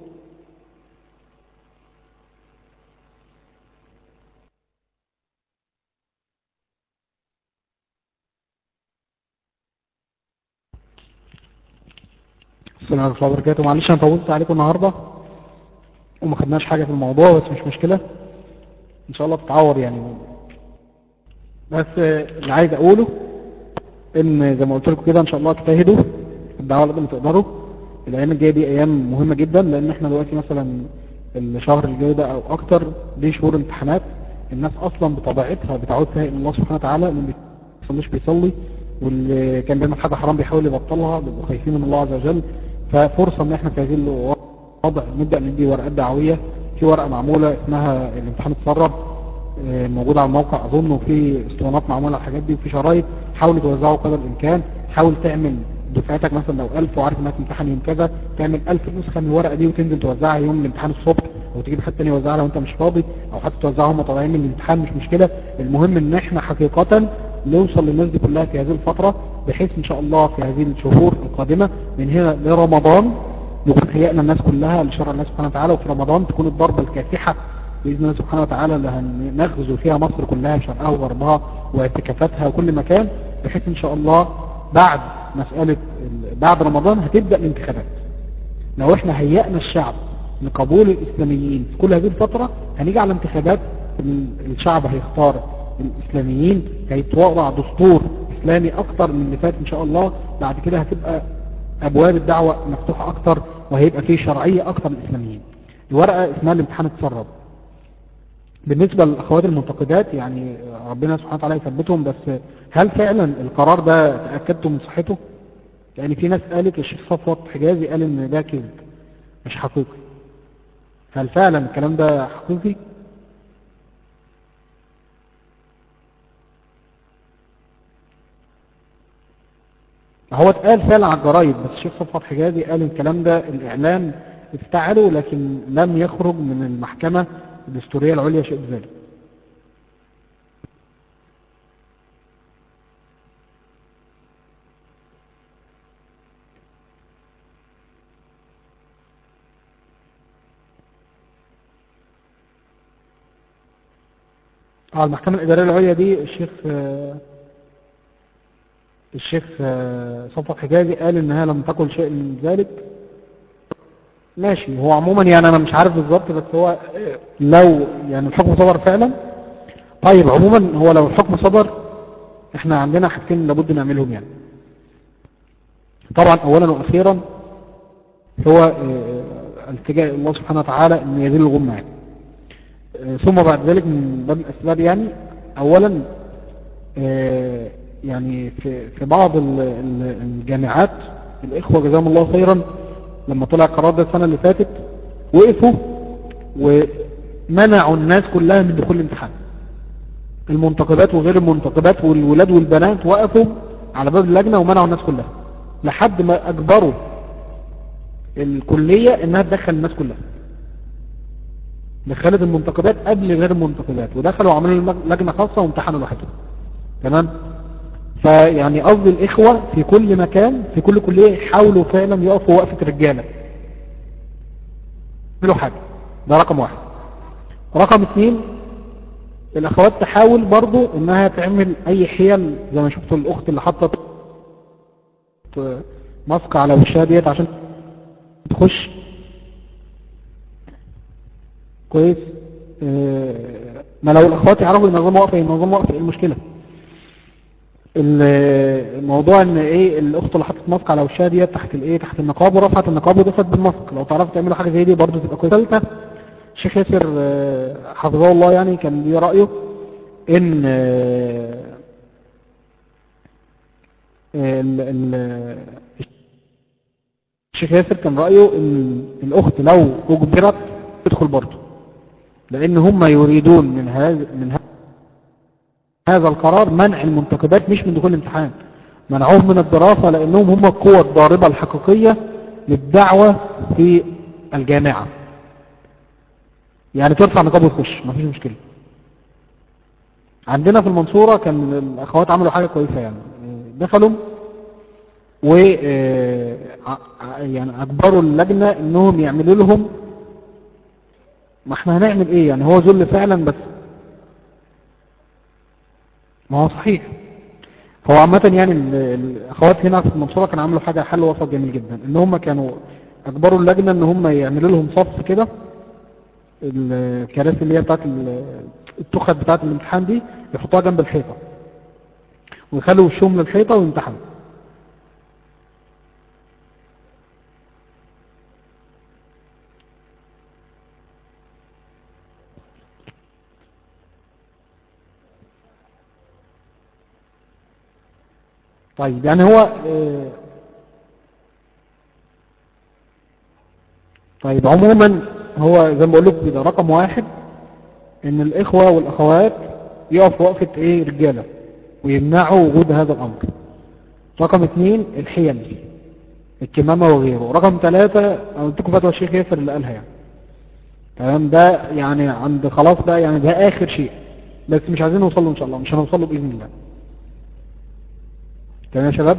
السلام عليكم ورحمة الله وبركاته معلش انا طولت عليكم النهاردة وما خدناش حاجة في الموضوع بس مش مشكلة ان شاء الله تتعور يعني بس اللي عايز اقوله ان زي ما قلت لكم كده ان شاء الله تجتهدوا الدعوة لازم تقدروا الايام الجاية دي ايام مهمة جدا لان احنا دلوقتي مثلا الشهر الجاي ده او اكتر دي شهور امتحانات الناس اصلا بطبيعتها بتعود فيها الى الله سبحانه وتعالى اللي ما بيصليش بيصلي واللي كان بيعمل حاجه حرام بيحاول يبطلها بيبقوا خايفين من الله عز وجل ففرصه ان احنا في هذه الوضع نبدا ندي ورقات دعويه في ورقه معموله اسمها الامتحان اتسرب آه، موجوده على الموقع اظن وفي اسطوانات معموله على الحاجات دي وفي شرايط حاول توزعه قدر الامكان حاول تعمل دفعتك مثلا لو 1000 وعارف انك تمتحن يوم كذا تعمل 1000 نسخه من الورقه دي وتنزل توزعها يوم الامتحان الصبح او تجيب حد تاني يوزعها لو انت مش فاضي او حتى توزعها هم طالعين من الامتحان مش مشكله المهم ان احنا حقيقه نوصل للناس دي كلها في هذه الفتره بحيث ان شاء الله في هذه الشهور القادمه من هنا لرمضان نكون هيئنا الناس كلها لشرع الله سبحانه وتعالى وفي رمضان تكون الضربه الكافحه باذن الله سبحانه وتعالى اللي هنغزو فيها مصر كلها بشرقها وغربها واعتكافاتها وكل مكان بحيث ان شاء الله بعد مساله ال- بعد رمضان هتبدا الانتخابات لو احنا هيئنا الشعب لقبول الاسلاميين في كل هذه الفتره هنيجي على انتخابات ال- الشعب هيختار الاسلاميين هيتوضع دستور اسلامي اكتر من اللي فات ان شاء الله بعد كده هتبقى ابواب الدعوه مفتوحه اكتر وهيبقى فيه شرعيه اكتر للاسلاميين الورقه اسمها الامتحان اتسرب بالنسبة للأخوات المنتقدات يعني ربنا سبحانه وتعالى يثبتهم بس هل فعلا القرار ده تأكدتم من صحته؟ يعني في ناس قالت الشيخ صفوت حجازي قال ان ده كذب مش حقيقي هل فعلا الكلام ده حقيقي؟ هو اتقال فعلا على الجرايد بس الشيخ صفوت حجازي قال الكلام ده الإعلام افتعله لكن لم يخرج من المحكمة الدستورية العليا شيء ذلك اه المحكمة الإدارية العليا دي الشيخ آه، الشيخ آه، صفوت حجازي قال انها لم تقل شيء من ذلك ماشي هو عموما يعني انا مش عارف بالظبط بس هو آه، لو يعني الحكم صدر فعلا طيب عموما هو لو الحكم صدر احنا عندنا حاجتين لابد نعملهم يعني طبعا اولا واخيرا هو آه، التجاء إلى الله سبحانه وتعالى ان يزيل الغمة يعني آه، ثم بعد ذلك من باب الاسباب يعني اولا آه، يعني في في بعض ال- ال- الجامعات الاخوه جزاهم الله خيرا لما طلع القرار ده السنه اللي فاتت وقفوا ومنعوا الناس كلها من دخول الامتحان المنتقبات وغير المنتقبات والولاد والبنات وقفوا على باب اللجنه ومنعوا الناس كلها لحد ما اجبروا الكليه انها تدخل الناس كلها دخلت المنتقبات قبل غير المنتقبات ودخلوا وعملوا المج- لجنه خاصه وامتحنوا لوحدهم تمام فيعني قصدي الاخوه في كل مكان في كل كليه يحاولوا فعلا يقفوا وقفه رجاله يعملوا حاجه ده رقم واحد رقم اثنين الاخوات تحاول برضو انها تعمل اي حيل زي ما شفتوا الاخت اللي حطت ماسك على وشها ديت عشان تخش كويس آه، ما لو الاخوات يعرفوا ينظموا وقفه ينظموا وقفه ايه المشكله ال- الموضوع ان ايه الاخت اللي حطت ماسك على وشها ديت تحت الايه تحت النقاب ورفعت النقاب ودخلت بالماسك لو تعرفوا تعملوا حاجه زي دي برضه تبقى كويسه ثالثه الشيخ ياسر آه، حفظه الله يعني كان ليه رايه ان آه، ال- ال- الشيخ ياسر كان رايه ان الاخت لو اجبرت تدخل برضه لان هم يريدون من هذا من هذا القرار منع المنتخبات مش من دخول الامتحان منعوهم من الدراسة لانهم هم القوة الضاربة الحقيقية للدعوة في الجامعة يعني ترفع نقاب وتخش مفيش مشكلة عندنا في المنصورة كان الاخوات عملوا حاجة كويسة يعني دخلوا و آه، ع- يعني اجبروا اللجنة انهم يعملوا لهم ما احنا هنعمل ايه يعني هو ذل فعلا بس ما هو صحيح هو عامة يعني ال- الاخوات هنا في المنصورة كانوا عملوا حاجة حل وسط جميل جدا ان هم كانوا اجبروا اللجنة ان هم يعملوا لهم صف كده الكراسي اللي هي بتاعت ال- التخت بتاعت الامتحان دي يحطوها جنب الحيطة ويخلوا وشهم للحيطة ويمتحنوا طيب يعني هو آه، طيب عموما هو زي ما بقول لكم كده رقم واحد ان الاخوة والاخوات يقفوا وقفة ايه رجالة ويمنعوا وجود هذا الامر رقم اثنين الحيل الكمامة وغيره رقم ثلاثة انا قلت لكم فتوى الشيخ ياسر اللي قالها يعني تمام ده يعني عند خلاص ده يعني ده اخر شيء بس مش عايزين نوصل له ان شاء الله مش هنوصل له باذن الله تمام يا شباب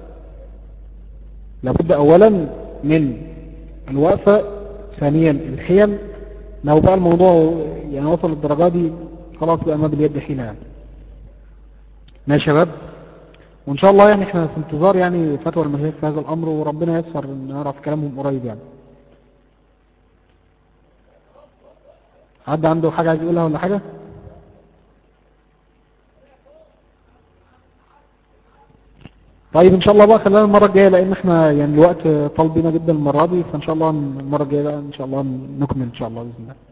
لابد اولا من الوقفة ثانيا الحيل لو بقى الموضوع يعني وصل للدرجة دي خلاص بقى ما باليد حيلة يعني ماشي يا شباب وان شاء الله يعني احنا في انتظار يعني فتوى المشايخ في هذا الامر وربنا ييسر ان نعرف كلامهم قريب يعني حد عنده حاجة عايز يقولها ولا حاجة طيب ان شاء الله بقى خلينا المرة الجاية لان احنا يعني الوقت طال بينا جدا المرة دي فان شاء الله المرة الجاية بقى ان شاء الله نكمل ان شاء الله بإذن الله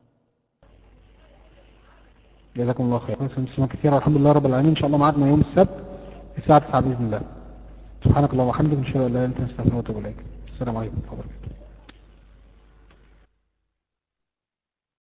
جزاكم الله خير سنة كثيرة الحمد لله رب العالمين ان شاء الله معادنا يوم السبت الساعة 9 بإذن الله سبحانك اللهم وبحمدك ان شاء الله لا اله الا انت نستغفرك ونتوب اليك السلام عليكم ورحمة الله وبركاته